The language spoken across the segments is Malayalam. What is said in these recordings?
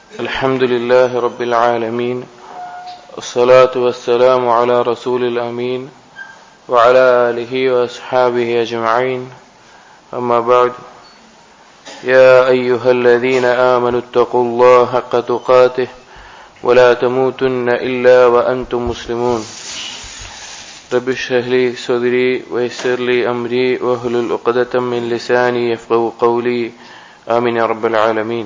الحمد لله رب العالمين الصلاة والسلام على رسول الأمين وعلى آله وأصحابه أجمعين أما بعد يا أيها الذين آمنوا اتقوا الله حق تقاته ولا تموتن إلا وأنتم مسلمون رب اشرح لي صدري ويسر لي أمري واحلل عقدة من لساني يفقه قولي آمين يا رب العالمين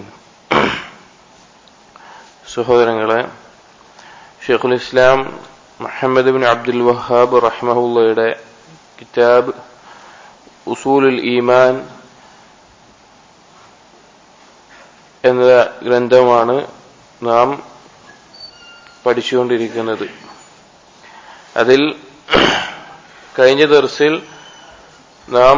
സഹോദരങ്ങളെ ഷെയ്ഖുൽ ഇസ്ലാം മുഹമ്മദ് ബിൻ അബ്ദുൽ വഹാബ് റഹ്മഹുള്ളയുടെ കിതാബ് ഉസൂലുൽ ഈമാൻ എന്ന ഗ്രന്ഥമാണ് നാം പഠിച്ചുകൊണ്ടിരിക്കുന്നത് അതിൽ കഴിഞ്ഞ ദർസിൽ നാം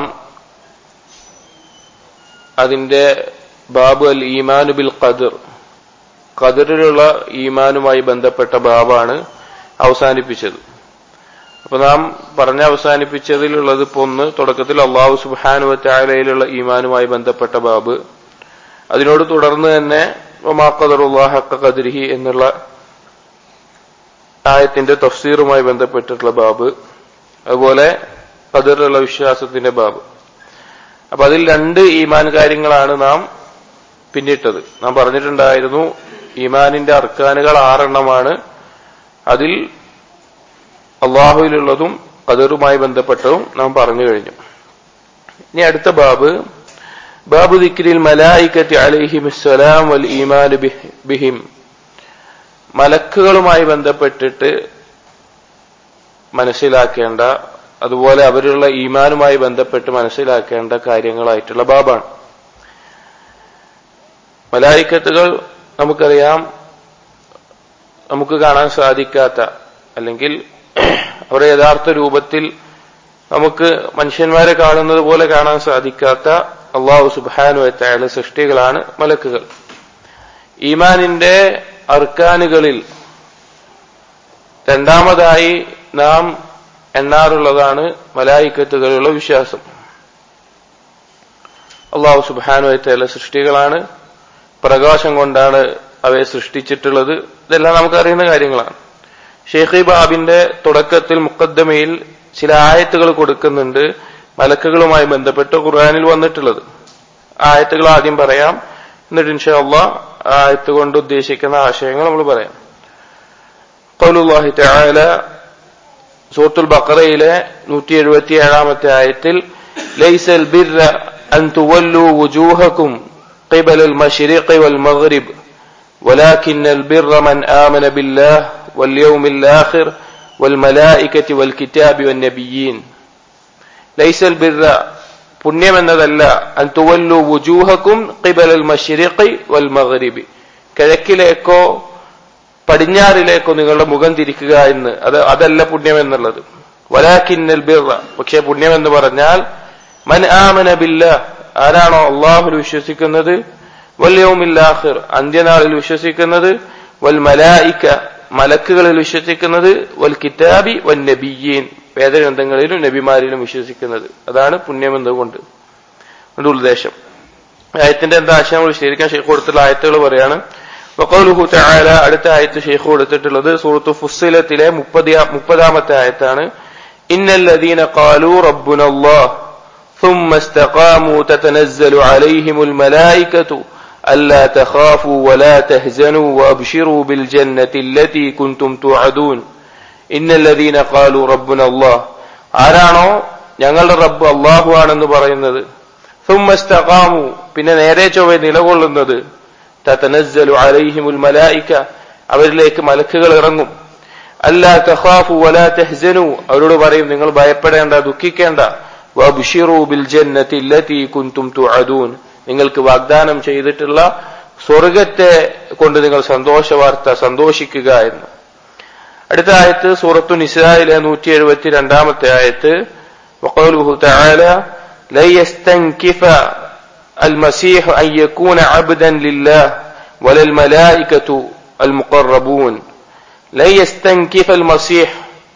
അതിന്റെ ബാബു അൽ ഈമാനു ബിൽ ഖദർ ഖദറിലുള്ള ഈമാനുമായി ബന്ധപ്പെട്ട ബാബാണ് അവസാനിപ്പിച്ചത് അപ്പൊ നാം പറഞ്ഞ അവസാനിപ്പിച്ചതിലുള്ളത് ഇപ്പൊ ഒന്ന് തുടക്കത്തിൽ അള്ളാഹു സുബാനു ചായലയിലുള്ള ഈമാനുമായി ബന്ധപ്പെട്ട ബാബ് അതിനോട് തുടർന്ന് തന്നെ ഒമാഖദറുല്ലാഹക്ക ഖദരിഹി എന്നുള്ള ആയത്തിന്റെ തഫ്സീറുമായി ബന്ധപ്പെട്ടിട്ടുള്ള ബാബ് അതുപോലെ ഖദറിലുള്ള വിശ്വാസത്തിന്റെ ബാബ് അപ്പൊ അതിൽ രണ്ട് ഈമാൻ കാര്യങ്ങളാണ് നാം പിന്നിട്ടത് നാം പറഞ്ഞിട്ടുണ്ടായിരുന്നു ഈമാനിന്റെ അർക്കാനുകൾ ആറെണ്ണമാണ് അതിൽ അള്ളാഹുവിലുള്ളതും ഖദറുമായി ബന്ധപ്പെട്ടതും നാം പറഞ്ഞു കഴിഞ്ഞു ഇനി അടുത്ത ബാബ് ബാബു ദിക്രിൽ മലായിക്കത്തി അലഹിമിസ്സലാം വൽ ഈമാൻ ബിഹിം മലക്കുകളുമായി ബന്ധപ്പെട്ടിട്ട് മനസ്സിലാക്കേണ്ട അതുപോലെ അവരുള്ള ഈമാനുമായി ബന്ധപ്പെട്ട് മനസ്സിലാക്കേണ്ട കാര്യങ്ങളായിട്ടുള്ള ബാബാണ് മലായിക്കത്തുകൾ നമുക്കറിയാം നമുക്ക് കാണാൻ സാധിക്കാത്ത അല്ലെങ്കിൽ അവരുടെ യഥാർത്ഥ രൂപത്തിൽ നമുക്ക് മനുഷ്യന്മാരെ കാണുന്നത് പോലെ കാണാൻ സാധിക്കാത്ത അള്ളാഹു സുബാനു എത്തായുള്ള സൃഷ്ടികളാണ് മലക്കുകൾ ഈമാനിന്റെ അർക്കാനുകളിൽ രണ്ടാമതായി നാം എണ്ണാറുള്ളതാണ് മലായിക്കത്തുകളുള്ള വിശ്വാസം അള്ളാഹു സുബാനു എത്തയുള്ള സൃഷ്ടികളാണ് പ്രകാശം കൊണ്ടാണ് അവയെ സൃഷ്ടിച്ചിട്ടുള്ളത് ഇതെല്ലാം നമുക്കറിയുന്ന കാര്യങ്ങളാണ് ഷെയ്ഖി ബാബിന്റെ തുടക്കത്തിൽ മുക്കദ്ദമയിൽ ചില ആയത്തുകൾ കൊടുക്കുന്നുണ്ട് മലക്കുകളുമായി ബന്ധപ്പെട്ട് ഖുർആാനിൽ വന്നിട്ടുള്ളത് ആയത്തുകൾ ആദ്യം പറയാം എന്നിട്ട് ഇൻഷാ അള്ളാ ആയത്ത് കൊണ്ട് ഉദ്ദേശിക്കുന്ന ആശയങ്ങൾ നമ്മൾ പറയാം ഖൗലുല്ലാഹി തആല സൂറത്തുൽ ബഖറയിലെ നൂറ്റി എഴുപത്തി ഏഴാമത്തെ ആയത്തിൽ ലൈസൽ ബിർര അൻ തുവല്ലു വുജൂഹക്കും قبل المشرق والمغرب ولكن البر من آمن بالله واليوم الآخر والملائكة والكتاب والنبيين ليس البر പുണ്യമെന്നതല്ല അൻ തുവല്ലു വുജൂഹക്കും ഖിബലൽ മഷ്രിഖി വൽ മഗ്രിബി കിഴക്കിലേക്കോ പടിഞ്ഞാറിലേക്കോ നിങ്ങളുടെ മുഖം തിരിക്കുക എന്ന് അത് അതല്ല പുണ്യം എന്നുള്ളത് വലാക്കിന്നൽ ബിർറ പക്ഷെ പുണ്യം എന്ന് പറഞ്ഞാൽ മൻ ആമന ബില്ല ആരാണോ അള്ളാഹുൽ വിശ്വസിക്കുന്നത് വല്യവുമില്ലാഹിർ അന്ത്യനാളിൽ വിശ്വസിക്കുന്നത് വൽ മലായിക്ക മലക്കുകളിൽ വിശ്വസിക്കുന്നത് വൽ കിതാബി വൻ നബിയീൻ വേദഗ്രന്ഥങ്ങളിലും നബിമാരിലും വിശ്വസിക്കുന്നത് അതാണ് പുണ്യമെന്നതുകൊണ്ട് അതിന്റെ ഉദ്ദേശം ആയത്തിന്റെ എന്താ ആശയം നമ്മൾ വിശദീകരിക്കാൻ ഷെയ്ഖ് കൊടുത്തുള്ള ആയത്തുകൾ പറയാണ് വക്കൗലുഹു തആല അടുത്ത ആയത്ത് ഷെയ്ഖ് കൊടുത്തിട്ടുള്ളത് സൂറത്തു ഫുസ്സിലത്തിലെ മുപ്പത് മുപ്പതാമത്തെ ആയത്താണ് ഇന്നല്ലദീന ഖാലു റബ്ബുനല്ലാഹ് ثم استقاموا تتنزل عليهم الملائكة ألا تخافوا ولا تهزنوا وأبشروا بالجنة التي كنتم توعدون إن الذين قالوا ربنا الله ആരാണോ ഞങ്ങളുടെ റബ്ബ് അള്ളാഹു ആണെന്ന് പറയുന്നത് സുമ്മസ്തകാമു പിന്നെ നേരെ ചൊവ്വെ നിലകൊള്ളുന്നത് തതനസ്സലു അലൈഹിമുൽ മലായിക്ക അവരിലേക്ക് മലക്കുകൾ ഇറങ്ങും അല്ലാ തഖാഫു വലാ തെഹ്സനു അവരോട് പറയും നിങ്ങൾ ഭയപ്പെടേണ്ട ദുഃഖിക്കേണ്ട വബ്ഷിറു ബിൽ ജന്നത്തി ലതി കുൻതും തുഅദൂൻ നിങ്ങൾക്ക് വാഗ്ദാനം ചെയ്തിട്ടുള്ള സ്വർഗത്തെ കൊണ്ട് നിങ്ങൾ സന്തോഷ വാർത്ത സന്തോഷിക്കുക എന്ന് അടുത്ത ആയത്ത് സൂറത്തു നിസായിലെ നൂറ്റി എഴുപത്തി രണ്ടാമത്തെ ആയത്ത് وقوله تعالى لن يستنكف المسيح أن يكون عبدا لله ولا الملائكة المقربون لن يستنكف المسيح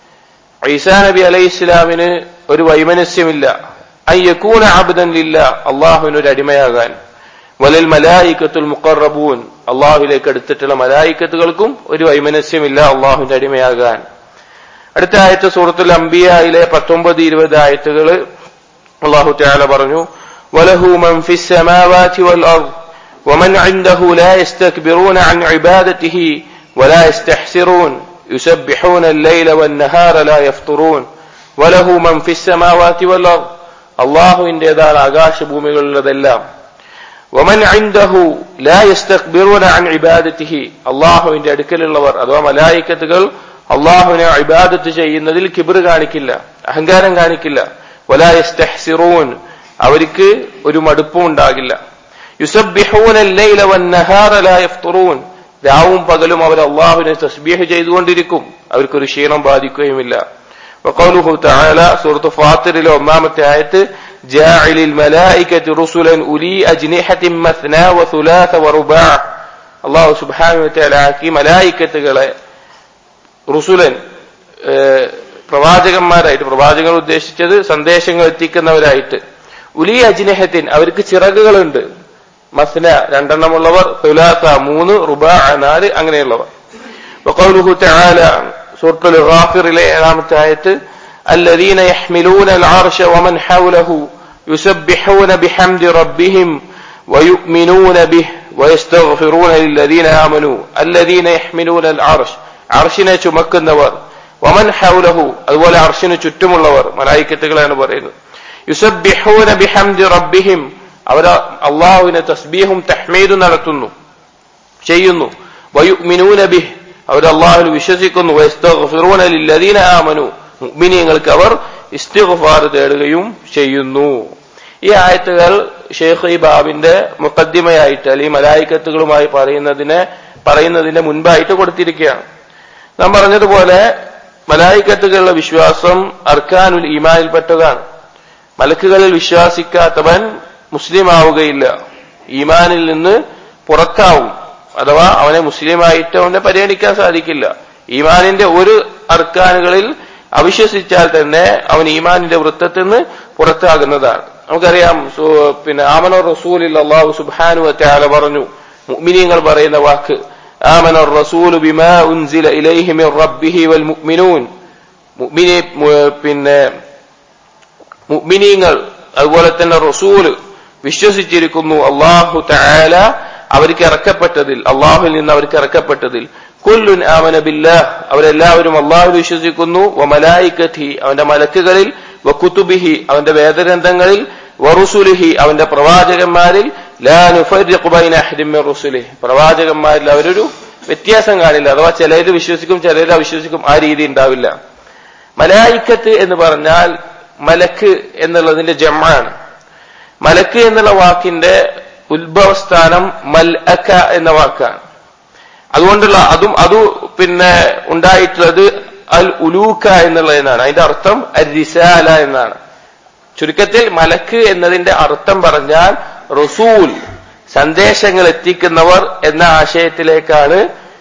ഈസാ നബി അലൈഹി ഇസ്ലാമിന് ഒരു വൈമനസ്യമില്ല അയ്യക്കൂന അബ്ദൻ ലില്ല അള്ളാഹുവിന് ഒരു അടിമയാകാൻ വലൽ മലായിക്കത്തുൽ മുഖറബൂൻ അള്ളാഹുലേക്ക് അടുത്തിട്ടുള്ള മലായിക്കത്തുകൾക്കും ഒരു വൈമനസ്യമില്ല അള്ളാഹുവിന്റെ അടിമയാകാൻ അടുത്ത ആയത്ത് സൂറത്തുൽ അംബിയയിലെ പത്തൊമ്പത് ഇരുപത് ആയത്തുകൾ അള്ളാഹു تعالى പറഞ്ഞു وله من في السماوات والأرض ومن عنده لا يستكبرون عن عبادته ولا يستحسرون يسبحون الليل والنهار لا يفطرون وله من في السماوات والأرض അള്ളാഹുവിൻ്റെതാണ് ആകാശഭൂമികളിലതെല്ലാം വമൻ ഐന്ദഹു ലാ യസ്തക്ബിറൂന അൻ ഇബാദത്തിഹി അള്ളാഹുവിന്റെ അടുക്കലുള്ളവർ അഥവാ മലായിക്കത്തുകൾ അള്ളാഹുവിനെ ഇബാദത്ത് ചെയ്യുന്നതിൽ കിബിർ കാണിക്കില്ല അഹങ്കാരം കാണിക്കില്ല വലാ യസ്തഹ്സിറൂൻ അവർക്ക് ഒരു മടുപ്പും ഉണ്ടാകില്ല യുസബ്ബിഹൂന الليل والنهار لا يفطرون രാവും പകലും അവർ അള്ളാഹുവിനെ തസ്ബീഹ് ചെയ്തുകൊണ്ടിരിക്കും അവർക്കൊരു ക്ഷീണം ബാധിക്കുകയുമില്ല وقوله تعالى سورة فاطر ഒന്നാമത്തെ ആയത്ത് جاعل الملائكة رسلا أولي أجنحة مثنى وثلاث ورباع അള്ളാഹു സുബ്ഹാനഹു വതആല ആക്കി മലായിക്കത്തുകളെ റുസുലൻ പ്രവാചകന്മാരായിട്ട് പ്രവാചകർ ഉദ്ദേശിച്ചത് സന്ദേശങ്ങൾ എത്തിക്കുന്നവരായിട്ട് ഉലി അജ്നഹത്തിൻ അവർക്ക് ചിറകുകളുണ്ട് മസ്ന രണ്ടെണ്ണമുള്ളവർ തുലാത്ത മൂന്ന് റുബ നാല് അങ്ങനെയുള്ളവർ وقوله تعالى سورة الغافر ഏഴാമത്തെ ആയത്ത് الذين يحملون العرش ومن حوله يسبحون بحمد ربهم ويؤمنون به ويستغفرون للذين آمنوا الذين يحملون العرش അർഷിനെ ചുമക്കുന്നവർ വമൻ ഹൗലഹു അതുപോലെ അർഷിന് ചുറ്റുമുള്ളവർ മലായിക്കത്തുകളാണ് പറയുന്നത് യുസബ്ബിഹൂന ബിഹംദി റബ്ബിഹിം അവർ അള്ളാഹുവിനെ തസ്ബീഹും തഹ്മീദും നടത്തുന്നു ചെയ്യുന്നു വയുമിനൂന ബിഹ് അവർ അള്ളാഹുൽ വിശ്വസിക്കുന്നു വയസ്തഗ്ഫിറൂന ലില്ലദീന ആമനു മുഅ്മിനീങ്ങൾക്ക് അവർ ഇസ്തിഗ്ഫാർ തേടുകയും ചെയ്യുന്നു ഈ ആയത്തുകൾ ഷെയ്ഖ് ഈ ബാബിന്റെ മുഖദ്ദിമയായിട്ട് അല്ലെങ്കിൽ മലായിക്കത്തുകളുമായി പറയുന്നതിനെ പറയുന്നതിന്റെ മുൻപായിട്ട് കൊടുത്തിരിക്കുകയാണ് നാം പറഞ്ഞതുപോലെ മലായിക്കത്തുകളുടെ വിശ്വാസം അർക്കാനുൽ ഈമാനിൽപ്പെട്ടതാണ് മലക്കുകളിൽ വിശ്വാസിക്കാത്തവൻ മുസ്ലിം ആവുകയില്ല ഈമാനിൽ നിന്ന് പുറത്താവും അഥവാ അവനെ മുസ്ലിമായിട്ട് അവനെ പരിഗണിക്കാൻ സാധിക്കില്ല ഈമാനിന്റെ ഒരു അർക്കാനുകളിൽ അവിശ്വസിച്ചാൽ തന്നെ അവൻ ഈമാനിന്റെ വൃത്തത്തിൽ നിന്ന് പുറത്താകുന്നതാണ് നമുക്കറിയാം പിന്നെ ആമനോ റസൂലിൽ അള്ളാഹു സുബാനു അറ്റാല പറഞ്ഞു മുഅ്മിനീങ്ങൾ പറയുന്ന വാക്ക് آمن الرسول بما أنزل إليه من ربه والمؤمنون മുഅ്മിനി പിന്നെ മുഅ്മിനീങ്ങൾ അതുപോലെ തന്നെ റസൂല് വിശ്വസിച്ചിരിക്കുന്നു അള്ളാഹു തആല അവർക്ക് ഇറക്കപ്പെട്ടതിൽ അള്ളാഹുവിൽ നിന്ന് അവർക്ക് ഇറക്കപ്പെട്ടതിൽ കുല്ലുൻ ആമന ബില്ലാഹ് അവരെല്ലാവരും അള്ളാഹു വിശ്വസിക്കുന്നു വ മലായിക്കത്തി അവന്റെ മലക്കുകളിൽ വ കുതുബിഹി അവന്റെ വേദഗ്രന്ഥങ്ങളിൽ വറുസുലിഹി അവന്റെ പ്രവാചകന്മാരിൽ ലാ നുഫർരിഖു ബൈന അഹദിൻ മിൻ റുസുലിഹി പ്രവാചകന്മാരിൽ അവരൊരു വ്യത്യാസം കാണില്ല അഥവാ ചിലർ വിശ്വസിക്കും ചിലർ അവിശ്വസിക്കും ആ രീതി ഉണ്ടാവില്ല മലായിക്കത്ത് എന്ന് പറഞ്ഞാൽ മലക്ക് എന്നുള്ളതിന്റെ ജമ്മാണ് മലക്ക് എന്നുള്ള വാക്കിന്റെ ഉത്ഭവസ്ഥാനം മൽ അക്ക എന്ന വാക്കാണ് അതുകൊണ്ടുള്ള അതും അത് പിന്നെ ഉണ്ടായിട്ടുള്ളത് അൽ ഉലൂക്ക എന്നുള്ളതിനാണ് അതിന്റെ അർത്ഥം അരിസാല എന്നാണ് ചുരുക്കത്തിൽ മലക്ക് എന്നതിന്റെ അർത്ഥം പറഞ്ഞാൽ റസൂൽ സന്ദേശങ്ങൾ എത്തിക്കുന്നവർ എന്ന ആശയത്തിലേക്കാണ്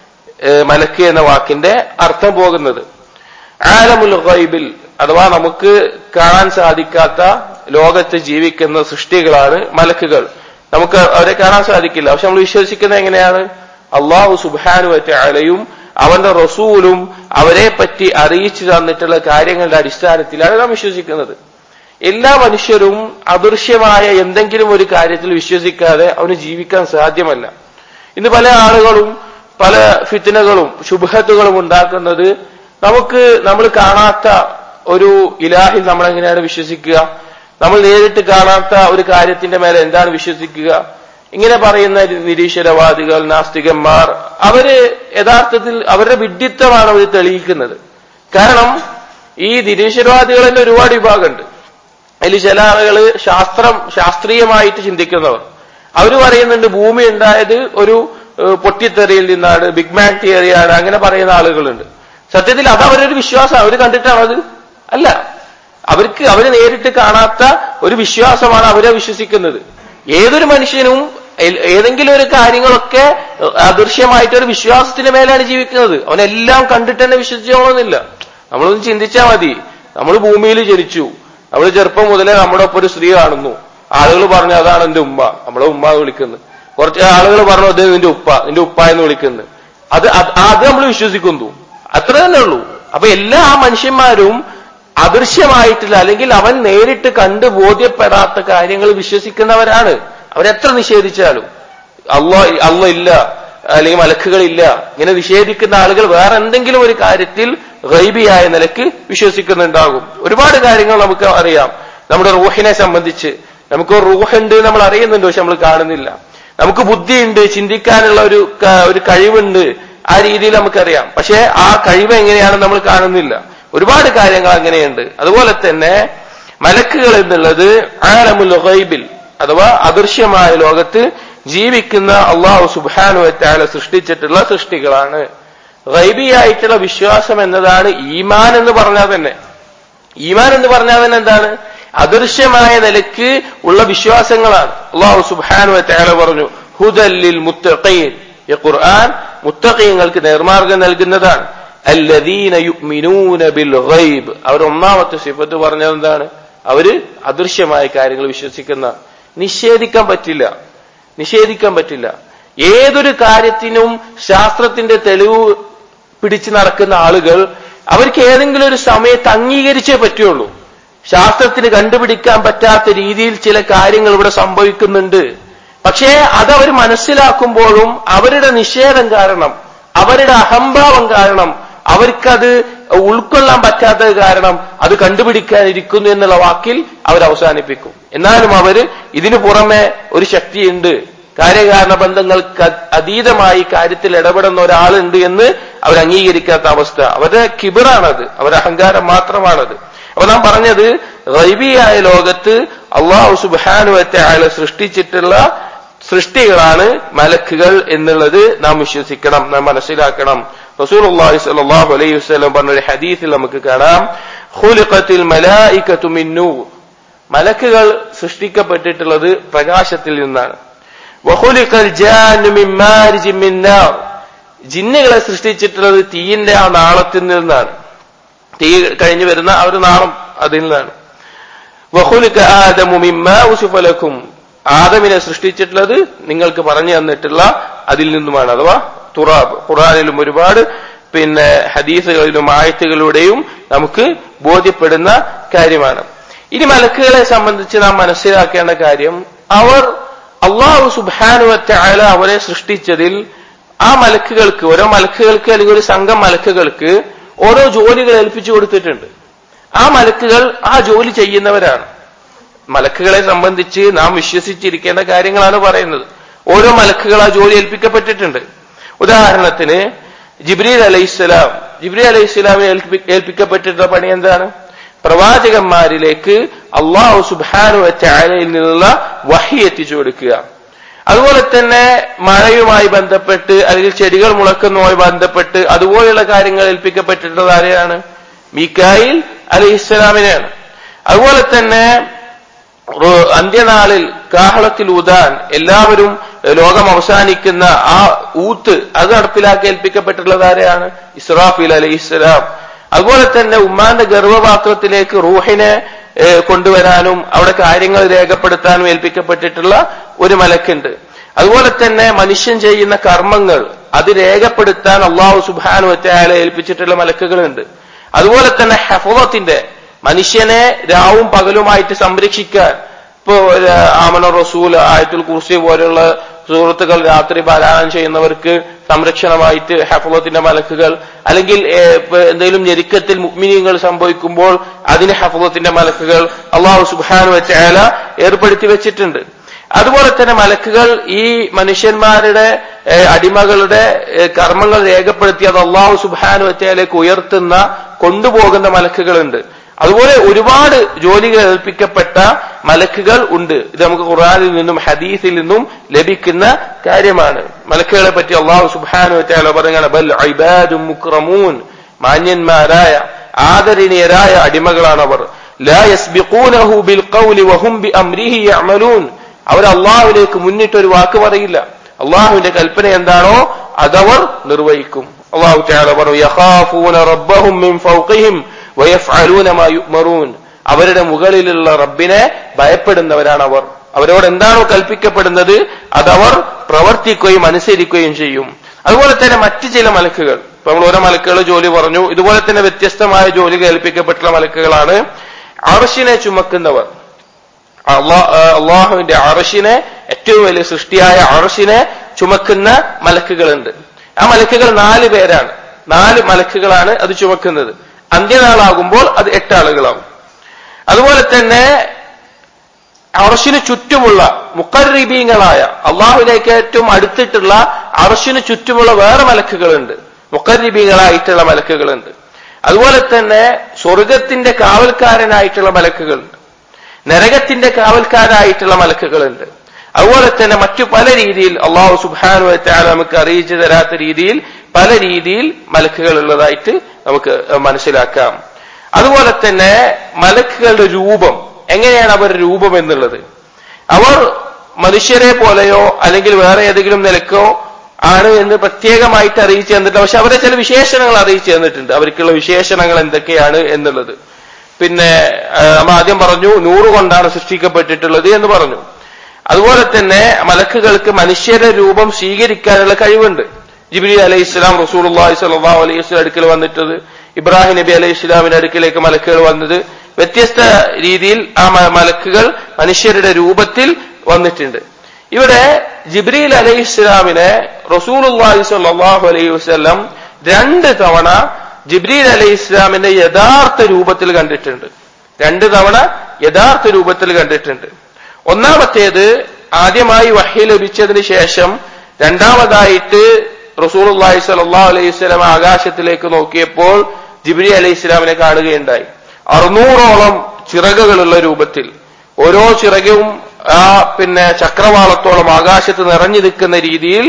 മലക്ക് എന്ന വാക്കിന്റെ അർത്ഥം പോകുന്നത് ആലമുൽ ഗൈബിൽ അഥവാ നമുക്ക് കാണാൻ സാധിക്കാത്ത ലോകത്ത് ജീവിക്കുന്ന സൃഷ്ടികളാണ് മലക്കുകൾ നമുക്ക് അവരെ കാണാൻ സാധിക്കില്ല പക്ഷെ നമ്മൾ വിശ്വസിക്കുന്നത് എങ്ങനെയാണ് അള്ളാഹു സുബാനുവറ്റ അലയും അവന്റെ റസൂലും അവരെ പറ്റി അറിയിച്ചു തന്നിട്ടുള്ള കാര്യങ്ങളുടെ അടിസ്ഥാനത്തിലാണ് നാം വിശ്വസിക്കുന്നത് എല്ലാ മനുഷ്യരും അദൃശ്യമായ എന്തെങ്കിലും ഒരു കാര്യത്തിൽ വിശ്വസിക്കാതെ അവന് ജീവിക്കാൻ സാധ്യമല്ല ഇന്ന് പല ആളുകളും പല ഫിത്തിനകളും ശുഭത്തുകളും ഉണ്ടാക്കുന്നത് നമുക്ക് നമ്മൾ കാണാത്ത ഒരു ഇലാഹിൽ നമ്മൾ എങ്ങനെയാണ് വിശ്വസിക്കുക നമ്മൾ നേരിട്ട് കാണാത്ത ഒരു കാര്യത്തിന്റെ മേലെ എന്താണ് വിശ്വസിക്കുക ഇങ്ങനെ പറയുന്ന നിരീശ്വരവാദികൾ നാസ്തികന്മാർ അവര് യഥാർത്ഥത്തിൽ അവരുടെ വിഡ്ഢിത്തമാണ് അവർ തെളിയിക്കുന്നത് കാരണം ഈ നിരീശ്വരവാദികൾ തന്നെ ഒരുപാട് വിഭാഗമുണ്ട് അതിൽ ചില ആളുകള് ശാസ്ത്രം ശാസ്ത്രീയമായിട്ട് ചിന്തിക്കുന്നവർ അവർ പറയുന്നുണ്ട് ഭൂമി ഉണ്ടായത് ഒരു പൊട്ടിത്തെറിയിൽ നിന്നാണ് ബിഗ് മാൻ തിയറിയാണ് അങ്ങനെ പറയുന്ന ആളുകളുണ്ട് സത്യത്തിൽ അത് അവരൊരു വിശ്വാസം അവർ കണ്ടിട്ടാണോ അത് അല്ല അവർക്ക് അവര് നേരിട്ട് കാണാത്ത ഒരു വിശ്വാസമാണ് അവരെ വിശ്വസിക്കുന്നത് ഏതൊരു മനുഷ്യനും ഏതെങ്കിലും ഒരു കാര്യങ്ങളൊക്കെ അദൃശ്യമായിട്ട് ഒരു വിശ്വാസത്തിന്റെ മേലാണ് ജീവിക്കുന്നത് അവനെല്ലാം കണ്ടിട്ട് തന്നെ വിശ്വസിച്ചോളന്നില്ല നമ്മളൊന്ന് ചിന്തിച്ചാൽ മതി നമ്മൾ ഭൂമിയിൽ ജനിച്ചു നമ്മൾ ചെറുപ്പം മുതലേ നമ്മുടെ ഒപ്പം ഒരു സ്ത്രീ കാണുന്നു ആളുകൾ പറഞ്ഞു അതാണ് എന്റെ ഉമ്മ നമ്മളെ ഉമ്മ വിളിക്കുന്നത് കുറച്ച് ആളുകൾ പറഞ്ഞു അത് നിന്റെ ഉപ്പ നിന്റെ ഉപ്പ എന്ന് വിളിക്കുന്നത് അത് അത് അത് നമ്മൾ വിശ്വസിക്കുന്നു അത്ര തന്നെ ഉള്ളൂ അപ്പൊ എല്ലാ മനുഷ്യന്മാരും അദൃശ്യമായിട്ടില്ല അല്ലെങ്കിൽ അവൻ നേരിട്ട് കണ്ട് ബോധ്യപ്പെടാത്ത കാര്യങ്ങൾ വിശ്വസിക്കുന്നവരാണ് അവരെത്ര നിഷേധിച്ചാലും അള്ളാ അള്ള ഇല്ല അല്ലെങ്കിൽ മലക്കുകളില്ല ഇങ്ങനെ നിഷേധിക്കുന്ന ആളുകൾ വേറെ എന്തെങ്കിലും ഒരു കാര്യത്തിൽ ഗൈബിയായ നിലക്ക് വിശ്വസിക്കുന്നുണ്ടാകും ഒരുപാട് കാര്യങ്ങൾ നമുക്ക് അറിയാം നമ്മുടെ റൂഹിനെ സംബന്ധിച്ച് നമുക്ക് റൂഹുണ്ട് നമ്മൾ അറിയുന്നുണ്ട് പക്ഷെ നമ്മൾ കാണുന്നില്ല നമുക്ക് ബുദ്ധിയുണ്ട് ചിന്തിക്കാനുള്ള ഒരു ക- ഒരു കഴിവുണ്ട് ആ രീതിയിൽ നമുക്കറിയാം പക്ഷെ ആ കഴിവ് എങ്ങനെയാണെന്ന് നമ്മൾ കാണുന്നില്ല ഒരുപാട് കാര്യങ്ങൾ അങ്ങനെയുണ്ട് അതുപോലെ തന്നെ മലക്കുകൾ എന്നുള്ളത് ആലമുൽ ഗൈബിൽ അഥവാ അദൃശ്യമായ ലോകത്ത് ജീവിക്കുന്ന അള്ളാഹു സുബാനു വറ്റാല സൃഷ്ടിച്ചിട്ടുള്ള സൃഷ്ടികളാണ് ഗൈബിയായിട്ടുള്ള വിശ്വാസം എന്നതാണ് ഈമാൻ എന്ന് പറഞ്ഞാൽ തന്നെ ഈമാൻ എന്ന് പറഞ്ഞാൽ തന്നെ എന്താണ് അദൃശ്യമായ നിലക്ക് ഉള്ള വിശ്വാസങ്ങളാണ് അള്ളാഹു സുബാനു വറ്റാല പറഞ്ഞു ഹുദല്ലിൽ മുത്തഖീൻ ഈ ഖുർആൻ മുത്തഖീങ്ങൾക്ക് നേർമാർഗം നൽകുന്നതാണ് അല്ലദീന യുഅ്മിനൂന ബിൽ ഗൈബ് അവർ ഒന്നാമത്തെ സിഫത്ത് പറഞ്ഞത് എന്താണ് അവര് അദൃശ്യമായ കാര്യങ്ങൾ വിശ്വസിക്കുന്ന നിഷേധിക്കാൻ പറ്റില്ല നിഷേധിക്കാൻ പറ്റില്ല ഏതൊരു കാര്യത്തിനും ശാസ്ത്രത്തിന്റെ തെളിവ് പിടിച്ചു നടക്കുന്ന ആളുകൾ അവർക്ക് ഏതെങ്കിലും ഒരു സമയത്ത് അംഗീകരിച്ചേ പറ്റുള്ളൂ ശാസ്ത്രത്തിന് കണ്ടുപിടിക്കാൻ പറ്റാത്ത രീതിയിൽ ചില കാര്യങ്ങൾ ഇവിടെ സംഭവിക്കുന്നുണ്ട് പക്ഷേ അതവർ മനസ്സിലാക്കുമ്പോഴും അവരുടെ നിഷേധം കാരണം അവരുടെ അഹംഭാവം കാരണം അവർക്കത് ഉൾക്കൊള്ളാൻ പറ്റാത്തത് കാരണം അത് കണ്ടുപിടിക്കാനിരിക്കുന്നു എന്നുള്ള വാക്കിൽ അവർ അവസാനിപ്പിക്കും എന്നാലും അവര് ഇതിനു പുറമെ ഒരു ശക്തിയുണ്ട് കാര്യകാരണ ബന്ധങ്ങൾക്ക് അ- അതീതമായി കാര്യത്തിൽ ഇടപെടുന്ന ഒരാളുണ്ട് എന്ന് അവർ അംഗീകരിക്കാത്ത അവസ്ഥ അവരുടെ കിബിറാണത് അവരുടെ അഹങ്കാരം മാത്രമാണത് അപ്പൊ നാം പറഞ്ഞത് റൈബിയായ ലോകത്ത് അള്ളാഹു സുബാനുവത്തെ അയാളെ സൃഷ്ടിച്ചിട്ടുള്ള സൃഷ്ടികളാണ് മലക്കുകൾ എന്നുള്ളത് നാം വിശ്വസിക്കണം നാം മനസ്സിലാക്കണം റസൂൽ അള്ളാഹി സ്വല്ലല്ലാഹു അലൈഹി വസല്ലം പറഞ്ഞ ഒരു ഹദീസിൽ നമുക്ക് കാണാം ഖുലിഖത്തിൽ മലായികത്തു മിൻ നൂർ മലക്കുകൾ സൃഷ്ടിക്കപ്പെട്ടിട്ടുള്ളത് പ്രകാശത്തിൽ നിന്നാണ് വഖുലിഖൽ ജാന്നു മിൻ മാരിജിൻ മിൻ നാർ ജിന്നുകളെ സൃഷ്ടിച്ചിട്ടുള്ളത് തീയിന്റെ ആ നാളത്തിൽ നിന്നാണ് തീ കഴിഞ്ഞു വരുന്ന ആ ഒരു നാളം അതിൽ നിന്നാണ് വഖുലിക ആദമു മിമ്മാ ഉസിഫ ലക്കും ആദമിനെ സൃഷ്ടിച്ചിട്ടുള്ളത് നിങ്ങൾക്ക് പറഞ്ഞു തന്നിട്ടുള്ള അതിൽ നിന്നുമാണ് അഥവാ തുറാബ് ഖുറാനിലും ഒരുപാട് പിന്നെ ഹദീസുകളിലും ആയത്തുകളുടെയും നമുക്ക് ബോധ്യപ്പെടുന്ന കാര്യമാണ് ഇനി മലക്കുകളെ സംബന്ധിച്ച് നാം മനസ്സിലാക്കേണ്ട കാര്യം അവർ അള്ളാഹു സുബാനുവറ്റ അയല അവരെ സൃഷ്ടിച്ചതിൽ ആ മലക്കുകൾക്ക് ഓരോ മലക്കുകൾക്ക് അല്ലെങ്കിൽ ഒരു സംഘം മലക്കുകൾക്ക് ഓരോ ജോലികൾ ഏൽപ്പിച്ചു കൊടുത്തിട്ടുണ്ട് ആ മലക്കുകൾ ആ ജോലി ചെയ്യുന്നവരാണ് മലക്കുകളെ സംബന്ധിച്ച് നാം വിശ്വസിച്ചിരിക്കേണ്ട കാര്യങ്ങളാണ് പറയുന്നത് ഓരോ മലക്കുകൾ ആ ജോലി ഏൽപ്പിക്കപ്പെട്ടിട്ടുണ്ട് ഉദാഹരണത്തിന് ജിബ്രീൽ അലൈഹിസ്സലാം ജിബ്രീൽ അലൈഹിസ്സലാമിനെ ഏൽപ്പി- ഏൽപ്പിക്കപ്പെട്ടിട്ടുള്ള പണി എന്താണ് പ്രവാചകന്മാരിലേക്ക് അള്ളാഹു സുബാനു ചായയിൽ നിന്നുള്ള വഹി എത്തിച്ചു കൊടുക്കുക അതുപോലെ തന്നെ മഴയുമായി ബന്ധപ്പെട്ട് അല്ലെങ്കിൽ ചെടികൾ മുളക്കുന്നതുമായി ബന്ധപ്പെട്ട് അതുപോലെയുള്ള കാര്യങ്ങൾ ഏൽപ്പിക്കപ്പെട്ടിട്ടുള്ളത് ആരെയാണ് മീക്കായിൽ അലി ഇസ്ലാമിനെയാണ് അതുപോലെ തന്നെ റോ- അന്ത്യനാളിൽ കാഹളത്തിൽ ഊതാൻ എല്ലാവരും എഹ്, ലോകം അവസാനിക്കുന്ന ആ ഊത്ത് അത് നടപ്പിലാക്കി ഏൽപ്പിക്കപ്പെട്ടിട്ടുള്ളത് ആരെയാണ് ഇസ്രാഫിൽ അലി ഇസ്ലാം അതുപോലെ തന്നെ ഉമ്മാന്റെ ഗർഭപാത്രത്തിലേക്ക് റൂഹിനെ ഏഹ്, കൊണ്ടുവരാനും അവിടെ കാര്യങ്ങൾ രേഖപ്പെടുത്താനും ഏൽപ്പിക്കപ്പെട്ടിട്ടുള്ള ഒരു മലക്കുണ്ട് അതുപോലെ തന്നെ മനുഷ്യൻ ചെയ്യുന്ന കർമ്മങ്ങൾ അത് രേഖപ്പെടുത്താൻ അള്ളാഹു സുബാനു വറ്റായാലെ ഏൽപ്പിച്ചിട്ടുള്ള മലക്കുകളുണ്ട് അതുപോലെ തന്നെ ഹെഫോത്തിന്റെ മനുഷ്യനെ രാവും പകലുമായിട്ട് സംരക്ഷിക്കാൻ ഇപ്പോ ഒരു ആമന റസൂൽ ആയത്തുൽ കുർസി പോലെയുള്ള സുഹൃത്തുക്കൾ രാത്രി പാരായണം ചെയ്യുന്നവർക്ക് സംരക്ഷണമായിട്ട് ഹഫലത്തിന്റെ മലക്കുകൾ അല്ലെങ്കിൽ ഏഹ്, ഇപ്പൊ എന്തെങ്കിലും ഞെരുക്കത്തിൽ മുഗ്മിനിയങ്ങൾ സംഭവിക്കുമ്പോൾ അതിന് ഹഫലത്തിന്റെ മലക്കുകൾ അള്ളാഹു സുബാനു വെച്ചാല ഏർപ്പെടുത്തി വെച്ചിട്ടുണ്ട് അതുപോലെ തന്നെ മലക്കുകൾ ഈ മനുഷ്യന്മാരുടെ ഏഹ്, അടിമകളുടെ ഏഹ്, കർമ്മങ്ങൾ രേഖപ്പെടുത്തി അത് അള്ളാഹു സുബാനു വെച്ചാലേക്ക് ഉയർത്തുന്ന കൊണ്ടുപോകുന്ന മലക്കുകളുണ്ട് അതുപോലെ ഒരുപാട് ജോലികൾ ഏൽപ്പിക്കപ്പെട്ട മലക്കുകൾ ഉണ്ട് ഇത് നമുക്ക് ഖുർആനിൽ നിന്നും ഹദീസിൽ നിന്നും ലഭിക്കുന്ന കാര്യമാണ് മലക്കുകളെ പറ്റി അള്ളാഹു സുബാനു വെച്ചാലോ പറയുകയാണ് ബൽ ഇബാദും മുക്രമൂൻ മാന്യന്മാരായ ആദരണീയരായ അടിമകളാണ് അവർ ലാ യസ്ബിഖൂനഹു ബിൽ ഖൗലി വഹും ബി അംരിഹി യഅമലൂൻ അവർ അള്ളാഹുവിലേക്ക് മുന്നിട്ട് ഒരു വാക്ക് പറയില്ല അള്ളാഹുവിന്റെ കൽപ്പന എന്താണോ അതവർ നിർവഹിക്കും അള്ളാഹു തആല പറഞ്ഞു യഖാഫൂന റബ്ബഹും മിൻ ഫൗഖിഹിം വയഫ്അലൂന മാ യുഅ്മറൂൻ അവരുടെ മുകളിലുള്ള റബ്ബിനെ ഭയപ്പെടുന്നവരാണ് അവർ അവരോട് എന്താണോ കൽപ്പിക്കപ്പെടുന്നത് അതവർ പ്രവർത്തിക്കുകയും അനുസരിക്കുകയും ചെയ്യും അതുപോലെ തന്നെ മറ്റു ചില മലക്കുകൾ ഇപ്പൊ നമ്മൾ ഓരോ മലക്കുകൾ ജോലി പറഞ്ഞു ഇതുപോലെ തന്നെ വ്യത്യസ്തമായ ജോലി കൽപ്പിക്കപ്പെട്ടുള്ള മലക്കുകളാണ് അറശിനെ ചുമക്കുന്നവർ അള്ളാഹുവിന്റെ അറശിനെ ഏറ്റവും വലിയ സൃഷ്ടിയായ അറശിനെ ചുമക്കുന്ന മലക്കുകളുണ്ട് ആ മലക്കുകൾ നാല് പേരാണ് നാല് മലക്കുകളാണ് അത് ചുമക്കുന്നത് അന്ത്യനാളാകുമ്പോൾ അത് എട്ട് ആളുകളാവും അതുപോലെ തന്നെ അറശിന് ചുറ്റുമുള്ള മുക്കരീബീങ്ങളായ അള്ളാഹുവിലേക്ക് ഏറ്റവും അടുത്തിട്ടുള്ള അറശിന് ചുറ്റുമുള്ള വേറെ മലക്കുകളുണ്ട് മുക്കരീബീങ്ങളായിട്ടുള്ള മലക്കുകളുണ്ട് അതുപോലെ തന്നെ സ്വർഗത്തിന്റെ കാവൽക്കാരനായിട്ടുള്ള മലക്കുകളുണ്ട് നരകത്തിന്റെ കാവൽക്കാരായിട്ടുള്ള മലക്കുകളുണ്ട് അതുപോലെ തന്നെ മറ്റു പല രീതിയിൽ അള്ളാഹു സുബാനു വച്ചാൽ നമുക്ക് അറിയിച്ചു തരാത്ത രീതിയിൽ പല രീതിയിൽ മലക്കുകൾ ഉള്ളതായിട്ട് നമുക്ക് മനസ്സിലാക്കാം അതുപോലെ തന്നെ മലക്കുകളുടെ രൂപം എങ്ങനെയാണ് അവരുടെ രൂപം എന്നുള്ളത് അവർ മനുഷ്യരെ പോലെയോ അല്ലെങ്കിൽ വേറെ ഏതെങ്കിലും നിലക്കോ ആണ് എന്ന് പ്രത്യേകമായിട്ട് അറിയിച്ചു തന്നിട്ടില്ല പക്ഷെ അവരെ ചില വിശേഷണങ്ങൾ അറിയിച്ചു തന്നിട്ടുണ്ട് അവർക്കുള്ള വിശേഷണങ്ങൾ എന്തൊക്കെയാണ് എന്നുള്ളത് പിന്നെ നമ്മൾ ആദ്യം പറഞ്ഞു നൂറ് കൊണ്ടാണ് സൃഷ്ടിക്കപ്പെട്ടിട്ടുള്ളത് എന്ന് പറഞ്ഞു അതുപോലെ തന്നെ മലക്കുകൾക്ക് മനുഷ്യരുടെ രൂപം സ്വീകരിക്കാനുള്ള കഴിവുണ്ട് ജിബിലി അലൈഹി ഇസ്ലാം റസൂൽ അള്ളാഹി സ്വല്ലാ അലൈഹി സ്വലം അടുക്കൽ വന്നിട്ടത് ഇബ്രാഹിം നബി അലൈഹി ഇസ്ലാമിന്റെ അടുക്കിലേക്ക് മലക്കുകൾ വന്നത് വ്യത്യസ്ത രീതിയിൽ ആ മലക്കുകൾ മനുഷ്യരുടെ രൂപത്തിൽ വന്നിട്ടുണ്ട് ഇവിടെ ജിബ്രീൽ അലൈഹി ഇസ്ലാമിനെ റസൂൽ അള്ളാഹി സ്വല്ലാഹു അലൈഹി വസ്ലം രണ്ട് തവണ ജിബ്രീൽ അലൈഹി ഇസ്ലാമിന്റെ യഥാർത്ഥ രൂപത്തിൽ കണ്ടിട്ടുണ്ട് രണ്ട് തവണ യഥാർത്ഥ രൂപത്തിൽ കണ്ടിട്ടുണ്ട് ഒന്നാമത്തേത് ആദ്യമായി വഹി ലഭിച്ചതിന് ശേഷം രണ്ടാമതായിട്ട് റസൂൽ അള്ളാഹി സ്വല്ലാ അലൈഹി സ്വലാം ആകാശത്തിലേക്ക് നോക്കിയപ്പോൾ ജിബ്രി അലൈഹി ഇസ്ലാമിനെ കാണുകയുണ്ടായി അറുന്നൂറോളം ചിറകുകളുള്ള രൂപത്തിൽ ഓരോ ചിറകും ആ പിന്നെ ചക്രവാളത്തോളം ആകാശത്ത് നിറഞ്ഞു നിൽക്കുന്ന രീതിയിൽ